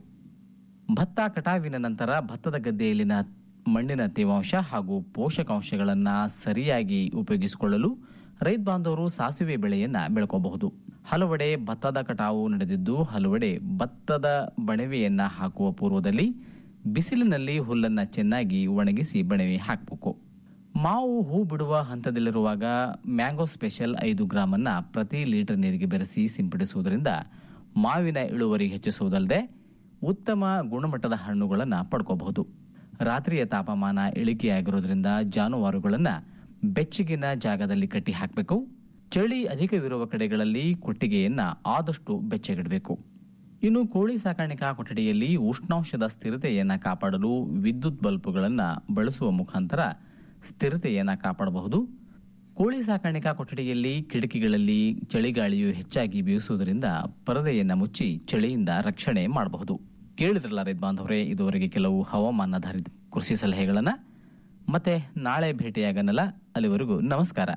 ಭತ್ತ ಕಟಾವಿನ ನಂತರ ಭತ್ತದ ಗದ್ದೆಯಲ್ಲಿನ ಮಣ್ಣಿನ ತೇವಾಂಶ ಹಾಗೂ ಪೋಷಕಾಂಶಗಳನ್ನು ಸರಿಯಾಗಿ ಉಪಯೋಗಿಸಿಕೊಳ್ಳಲು ರೈತ ಬಾಂಧವರು ಸಾಸಿವೆ ಬೆಳೆಯನ್ನ ಬೆಳ್ಕೋಬಹುದು ಹಲವೆಡೆ ಭತ್ತದ ಕಟಾವು ನಡೆದಿದ್ದು ಹಲವೆಡೆ ಭತ್ತದ ಬಣವೆಯನ್ನ ಹಾಕುವ ಪೂರ್ವದಲ್ಲಿ ಬಿಸಿಲಿನಲ್ಲಿ ಹುಲ್ಲನ್ನ ಚೆನ್ನಾಗಿ ಒಣಗಿಸಿ ಬಣವೆ ಹಾಕಬೇಕು ಮಾವು ಹೂ ಬಿಡುವ ಹಂತದಲ್ಲಿರುವಾಗ ಮ್ಯಾಂಗೋ ಸ್ಪೆಷಲ್ ಐದು ಗ್ರಾಮ್ ಅನ್ನ ಪ್ರತಿ ಲೀಟರ್ ನೀರಿಗೆ ಬೆರೆಸಿ ಸಿಂಪಡಿಸುವುದರಿಂದ ಮಾವಿನ ಇಳುವರಿ ಹೆಚ್ಚಿಸುವುದಲ್ಲದೆ ಉತ್ತಮ ಗುಣಮಟ್ಟದ ಹಣ್ಣುಗಳನ್ನು ಪಡ್ಕೋಬಹುದು ರಾತ್ರಿಯ ತಾಪಮಾನ ಇಳಿಕೆಯಾಗಿರೋದ್ರಿಂದ ಜಾನುವಾರುಗಳನ್ನು ಬೆಚ್ಚಗಿನ ಜಾಗದಲ್ಲಿ ಕಟ್ಟಿ ಹಾಕಬೇಕು ಚಳಿ ಅಧಿಕವಿರುವ ಕಡೆಗಳಲ್ಲಿ ಕೊಟ್ಟಿಗೆಯನ್ನ ಆದಷ್ಟು ಬೆಚ್ಚಗಿಡಬೇಕು ಇನ್ನು ಕೋಳಿ ಸಾಕಾಣಿಕಾ ಕೊಠಡಿಯಲ್ಲಿ ಉಷ್ಣಾಂಶದ ಸ್ಥಿರತೆಯನ್ನು ಕಾಪಾಡಲು ವಿದ್ಯುತ್ ಬಲ್ಬುಗಳನ್ನು ಬಳಸುವ ಮುಖಾಂತರ ಸ್ಥಿರತೆಯನ್ನು ಕಾಪಾಡಬಹುದು ಕೋಳಿ ಸಾಕಾಣಿಕಾ ಕೊಠಡಿಯಲ್ಲಿ ಕಿಟಕಿಗಳಲ್ಲಿ ಚಳಿಗಾಳಿಯು ಹೆಚ್ಚಾಗಿ ಬೀಸುವುದರಿಂದ ಪರದೆಯನ್ನು ಮುಚ್ಚಿ ಚಳಿಯಿಂದ ರಕ್ಷಣೆ ಮಾಡಬಹುದು ಕೇಳಿದ್ರಲ್ಲ ರೈತ ಬಾಂಧವರೇ ಇದುವರೆಗೆ ಕೆಲವು ಹವಾಮಾನಾಧಾರಿತ ಕೃಷಿ ಸಲಹೆಗಳನ್ನು ಮತ್ತೆ ನಾಳೆ ಭೇಟಿಯಾಗನಲ್ಲ ಅಲ್ಲಿವರೆಗೂ ನಮಸ್ಕಾರ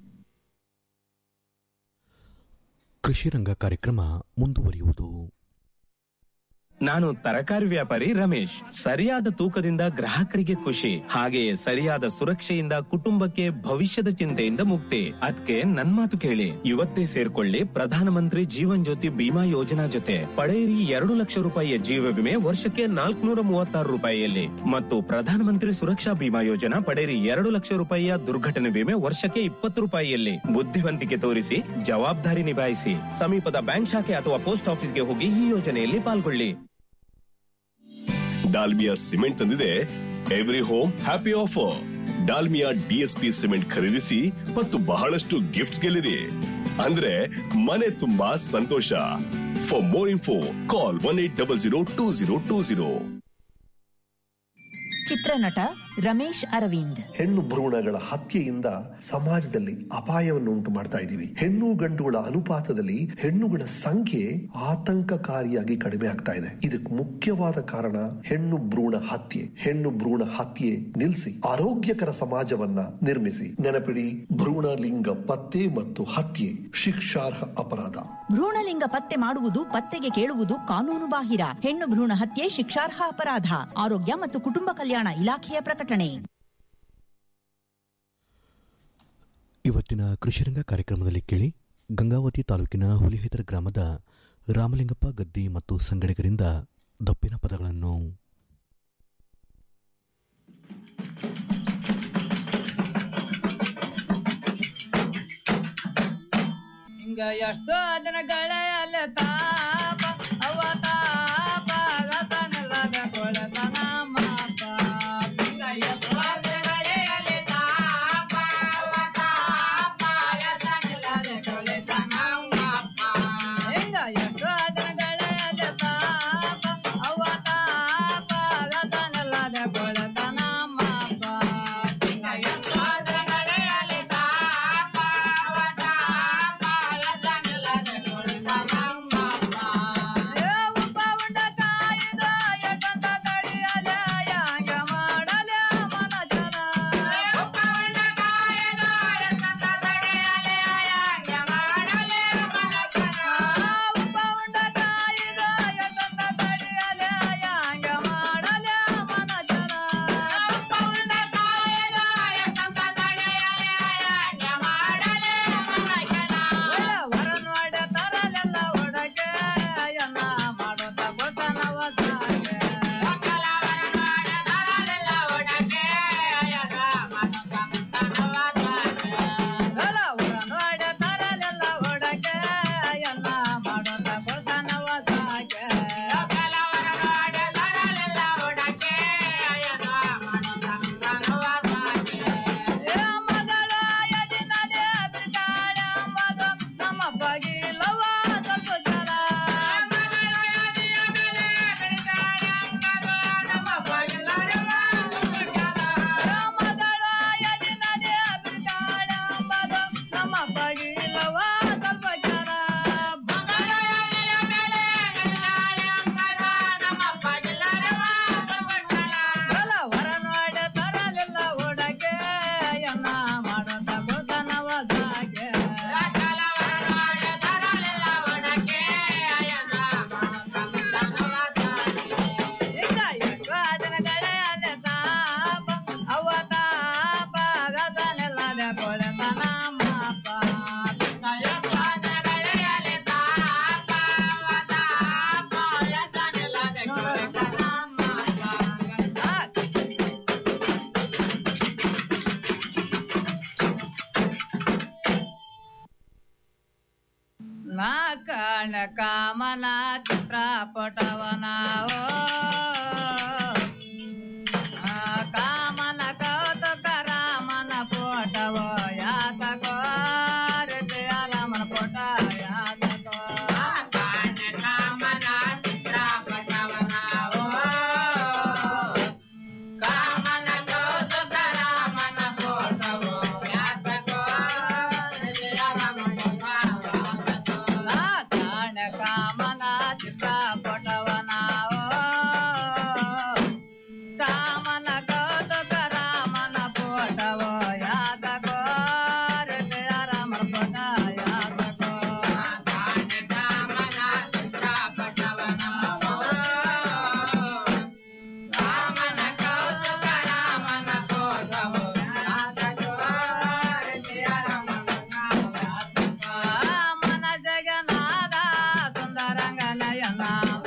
ಕೃಷಿ ರಂಗ ಕಾರ್ಯಕ್ರಮ ಮುಂದುವರಿಯುವುದು ನಾನು ತರಕಾರಿ ವ್ಯಾಪಾರಿ ರಮೇಶ್ ಸರಿಯಾದ ತೂಕದಿಂದ ಗ್ರಾಹಕರಿಗೆ ಖುಷಿ ಹಾಗೆಯೇ ಸರಿಯಾದ ಸುರಕ್ಷೆಯಿಂದ ಕುಟುಂಬಕ್ಕೆ ಭವಿಷ್ಯದ ಚಿಂತೆಯಿಂದ ಮುಕ್ತಿ ಅದಕ್ಕೆ ನನ್ ಮಾತು ಕೇಳಿ ಇವತ್ತೇ ಸೇರ್ಕೊಳ್ಳಿ ಪ್ರಧಾನಮಂತ್ರಿ ಜೀವನ್ ಜ್ಯೋತಿ ಬಿಮಾ ಯೋಜನಾ ಜೊತೆ ಪಡೆಯಿರಿ ಎರಡು ಲಕ್ಷ ರೂಪಾಯಿಯ ಜೀವ ವಿಮೆ ವರ್ಷಕ್ಕೆ ನಾಲ್ಕುನೂರ ಮೂವತ್ತಾರು ರೂಪಾಯಿಯಲ್ಲಿ ಮತ್ತು ಪ್ರಧಾನಮಂತ್ರಿ ಸುರಕ್ಷಾ ಬಿಮಾ ಯೋಜನಾ ಪಡೆಯಿರಿ ಎರಡು ಲಕ್ಷ ರೂಪಾಯಿಯ ದುರ್ಘಟನೆ ವಿಮೆ ವರ್ಷಕ್ಕೆ ಇಪ್ಪತ್ತು ರೂಪಾಯಿಯಲ್ಲಿ ಬುದ್ಧಿವಂತಿಕೆ ತೋರಿಸಿ ಜವಾಬ್ದಾರಿ ನಿಭಾಯಿಸಿ ಸಮೀಪದ ಬ್ಯಾಂಕ್ ಶಾಖೆ ಅಥವಾ ಪೋಸ್ಟ್ ಆಫೀಸ್ಗೆ ಹೋಗಿ ಈ ಯೋಜನೆಯಲ್ಲಿ ಪಾಲ್ಗೊಳ್ಳಿ ಡಾಲ್ಮಿಯಾ ಸಿಮೆಂಟ್ ತಂದಿದೆ every home happy offer Dalmia DSP cement ಖರೀದಿಸಿ ಮತ್ತು ಬಹಳಷ್ಟು ಗಿಫ್ಟ್ಸ್ ಗೆಲ್ಲಿರಿ ಅಂದ್ರೆ ಮನೆ ತುಂಬಾ ಸಂತೋಷ for more info call one eight double zero two zero two zero ಚಿತ್ರನಟ ರಮೇಶ್ ಅರವಿಂದ್ ಹೆಣ್ಣು ಭ್ರೂಣಗಳ ಹತ್ಯೆಯಿಂದ ಸಮಾಜದಲ್ಲಿ ಅಪಾಯವನ್ನು ಉಂಟು ಮಾಡ್ತಾ ಇದ್ದೀವಿ ಹೆಣ್ಣು ಗಂಡುಗಳ ಅನುಪಾತದಲ್ಲಿ ಹೆಣ್ಣುಗಳ ಸಂಖ್ಯೆ ಆತಂಕಕಾರಿಯಾಗಿ ಕಡಿಮೆ ಆಗ್ತಾ ಇದೆ ಇದಕ್ಕೆ ಮುಖ್ಯವಾದ ಕಾರಣ ಹೆಣ್ಣು ಭ್ರೂಣ ಹತ್ಯೆ ಹೆಣ್ಣು ಭ್ರೂಣ ಹತ್ಯೆ ನಿಲ್ಲಿಸಿ ಆರೋಗ್ಯಕರ ಸಮಾಜವನ್ನ ನಿರ್ಮಿಸಿ ನೆನಪಿಡಿ ಭ್ರೂಣ ಲಿಂಗ ಪತ್ತೆ ಮತ್ತು ಹತ್ಯೆ ಶಿಕ್ಷಾರ್ಹ ಅಪರಾಧ ಭ್ರೂಣಲಿಂಗ ಪತ್ತೆ ಮಾಡುವುದು ಪತ್ತೆಗೆ ಕೇಳುವುದು ಕಾನೂನು ಬಾಹಿರ ಹೆಣ್ಣು ಭ್ರೂಣ ಹತ್ಯೆ ಶಿಕ್ಷಾರ್ಹ ಅಪರಾಧ ಆರೋಗ್ಯ ಮತ್ತು ಕುಟುಂಬ ಕಲ್ಯಾಣ ಇಲಾಖೆಯ ಪ್ರಕಟಣೆ ಇವತ್ತಿನ ಕೃಷಿರಂಗ ಕಾರ್ಯಕ್ರಮದಲ್ಲಿ ಕೇಳಿ ಗಂಗಾವತಿ ತಾಲೂಕಿನ ಹುಲಿಹೆದರ ಗ್ರಾಮದ ರಾಮಲಿಂಗಪ್ಪ ಗದ್ದಿ ಮತ್ತು ಸಂಗಡಿಗರಿಂದ ದಪ್ಪಿನ ಪದಗಳನ್ನು ಹಿಂಗ ಎಷ್ಟೋ ದಿನಗಳೆಲ್ಲ ತಾಪ ಅವ ತಾಪ ವ್ಯಸನಿಲ್ಲದ ಕೊಳತನ ಮಾಪ ಹಿಂಗ ಎಷ್ಟೋ ದಿನಗಳೆಲ್ಲ ತಾಪ ಅವ ತಾಪ ವ್ಯಸನಿಲ್ಲದ ಕೊಳತನ ಮಾಪ ಹಿಂಗ ಎಷ್ಟೋ ದಿನಗಳೆಲ್ಲ ತಾಪ ಅವ ತಾಪ ವ್ಯಸನಿಲ್ಲದ ಕೊಳತನ ಮಾಪ ಹಿಂಗ ಎಷ್ಟೋ ದಿನಗಳೆಲ್ಲ ತಾಪ ಅವ ತಾಪ ವ್ಯಸನಿಲ್ಲದ ಕೊಳತನ ಮಾಪ ಏ ಉಪ ಉಂಡ ಕಾಯ್ದ ಎಷ್ಟಂತ ತಡಿಯಲ ಹಂಗ ಮಾಡಲ ಮನ ಜನ ಉಪ ಉಂಡ ಕಾಯ್ದ ಎಷ್ಟಂತ ತಡಿಯಲ ಹಂಗ ಮಾಡಲ ಮನ ಜನ ಉಪ ಉಂಡ ಕಾಯ್ದ ಎಷ್ಟಂತ ತಡಿಯಲ ಹಂಗ ಮಾಡಲ ಮನ ಜನ ಉಪ ಉಂಡ ಕಾಯ್ದ ಎಷ್ಟಂತ ತಡಿಯಲ ಹಂಗ ಮಾಡಲ ಮನ ಜನ ವರ ನೋಡ ತರಲೆಲ್ಲ ಒಡಗೆ ಅಯ್ಯನ ಮಾಡೋದ ಗೊತ್ತನವ ಸಾಗೆ ಒಕ್ಕಲ ವರ ನೋಡ ತರಲೆಲ್ಲ ಒಡಗೆ ಅಯ್ಯನ ಮಾಡೋದ ಗೊತ್ತನವ ಸಾಗೆ ಗಲ ವರ ನೋಡ ತರಲೆಲ್ಲ ಒಡಗೆ ಅಯ್ಯನ ಮಾಡೋದ ಗೊತ್ತನವ ಸಾಗೆ ಒಕ್ಕಲ ವರ ನೋಡ ತರಲೆಲ್ಲ ಒಡಗೆ ಅಯ್ಯನ ಮಾಡೋದ ಗೊತ್ತನವ ಸಾಗೆ ಏ ಮಗಳ ಎದಿನದೆ ಬಿಟ್ಟಾಳೆ ಅಂಬದು ನಮ್ಮ ಬಗಿಲವ ಸ್ವಲ್ಪ ಜನ ಮಗಳ ಎದಿಯ ಮೇಲೆ ಬಿಟ್ಟಾಳೆ ಅಂಬದು ನಮ್ಮ ಬಗಿಲವ ಸ್ವಲ್ಪ ಜನ ಮಗಳ ಎದಿನದೆ ಬಿಟ್ಟಾಳೆ ಅಂಬದು ನಮ್ಮ ಬಗಿಲವ ಸ್ವಲ್ಪ ಜನ ಮಗಳ ಎದಿಯ ಮೇಲೆ ಬಿಟ್ಟಾಳೆ ಅಂಬದು ನಮ್ಮ ಬಗಿಲವ ಸ್ವಲ್ಪ ಜನ ಗಲ ವರ ನೋಡ ತರಲಿಲ್ಲ ಒಡಗೆ ಅಯ್ಯನ ಮಾಡೋದ ಗೊತ್ತನವ ಸಾಗೆ ಗಲ ವರ ನೋಡ ತರಲಿಲ್ಲ ಒಡಗೆ ಅಯ್ಯನ ಮಾಡೋದ ಗೊತ್ತನವ ಸಾಗೆ ಈಗ ಎಷ್ಟು ದಿನಗಳೇ ಅಲೆ ತಾಪ ಅವ ತಾಪ ವ್ಯಸನಿಲ್ಲದ ಕೊಳತನ ಮಾಪ ಎಷ್ಟು ದಿನಗಳೇ ಅಲೆ ತಾಪ ಅವ ತಾಪ ವ್ಯಸನಿಲ್ಲದ ಕೊಳತನ ಮಾಪ ನಾ ಕಣ ಕಾಮನ ಚಿತ್ರಪಟವನ ಕಾಮನ ಕೌತುಕ ರಾಮನ ಪೋಟವ ಯಾತಕೋ ರಾಮನ ಪೋಟ ಯಾತಕೋ ಕಾಣ ಕಾಮನ ಚಿತ್ರಪಟವನ ಕಾಮನ ಕೌತುಕ ರಾಮನ ಪೋಟವ ಯಾತಕೋ ರಾಮನ ಕಾಣ ಕಾಮನ ಚಿತ್ರಪಟವನ ಕಾಮನ ಕೌತುಕ ರಾಮನ ಪೋಟವ ಯಾತಕೋ ರಾಮನ ಪೋಟ ಯಾತಕೋ ಕಾಣ ಕಾಮನ ಚಿತ್ರಪಟವನ ರಾಮನ ಕೌತುಕ ರಾಮನ ಪೋಟವ ಯಾತಕೋ ಮನ ಜಗನಾದ ಸುಂದರಂಗನಯನ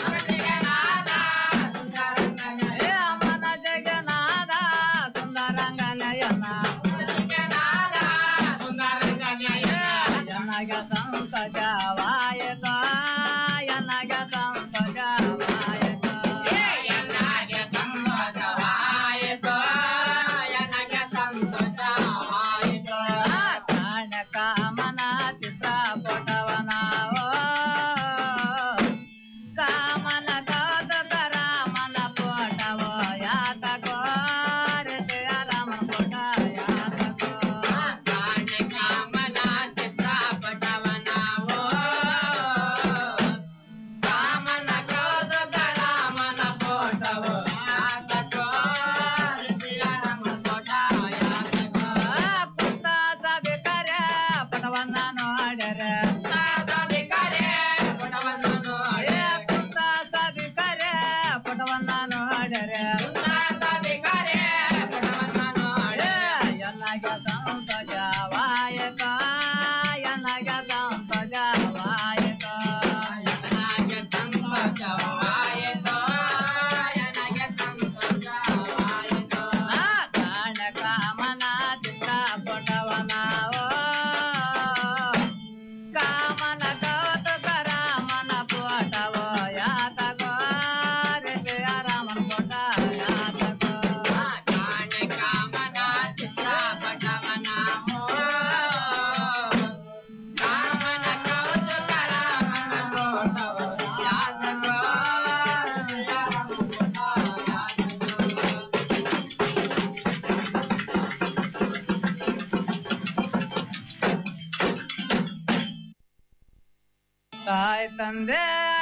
ಏ ಮನ ಜಗನಾದ ಸುಂದರಂಗನಯನ ಜನಗ ಸಂತ ಜವಾಯಕ ಯನಗ ಸಂತ ಜವಾಯಕ ಯನಗ ಸಂತ ಜವಾಯಕ ಯನಗ ಸಂತ ಜವಾಯಕ ಕಾಣ ಕಾಮನ ಚಿತ್ರಪಟವನ ಕಾಮನ ಕೌತುಕ ರಾಮನ ಪೋಟವ ಯಾತಕೋ ರಾಮನ ಪೋಟ ಯಾತಕೋ ಕಾಣ ಕಾಮನ ಚಿತ್ರಪಟವನ ಕಾಮನ ಕೌತುಕ ರಾಮನ ಪೋಟವ ಯಾತಕೋ ರಾಮನ ಪೋಟ ಯಾತಕೋ ಪುತ್ತ ಸಭಿಕರೆ ಪಟವನ್ನ ನೋಡರೆ ಸಭಿಕರೆ ಪಟವನ್ನ ನೋಡರೆ ಪುತ್ತ ಸಭಿಕರೆ ಪಟವನ್ನ ನೋಡರೆ ಸಭಿಕರೆ ಪಟವನ್ನ ನೋಡರೆ ಎನ್ನಗ ಸಂತ ಜವಾಯಕ ಎನ್ನಗ ಸಂತ ಜವಾಯಕ ಎನ್ನಗ ಸಂತ ಜವಾಯಕ ತಂದೆ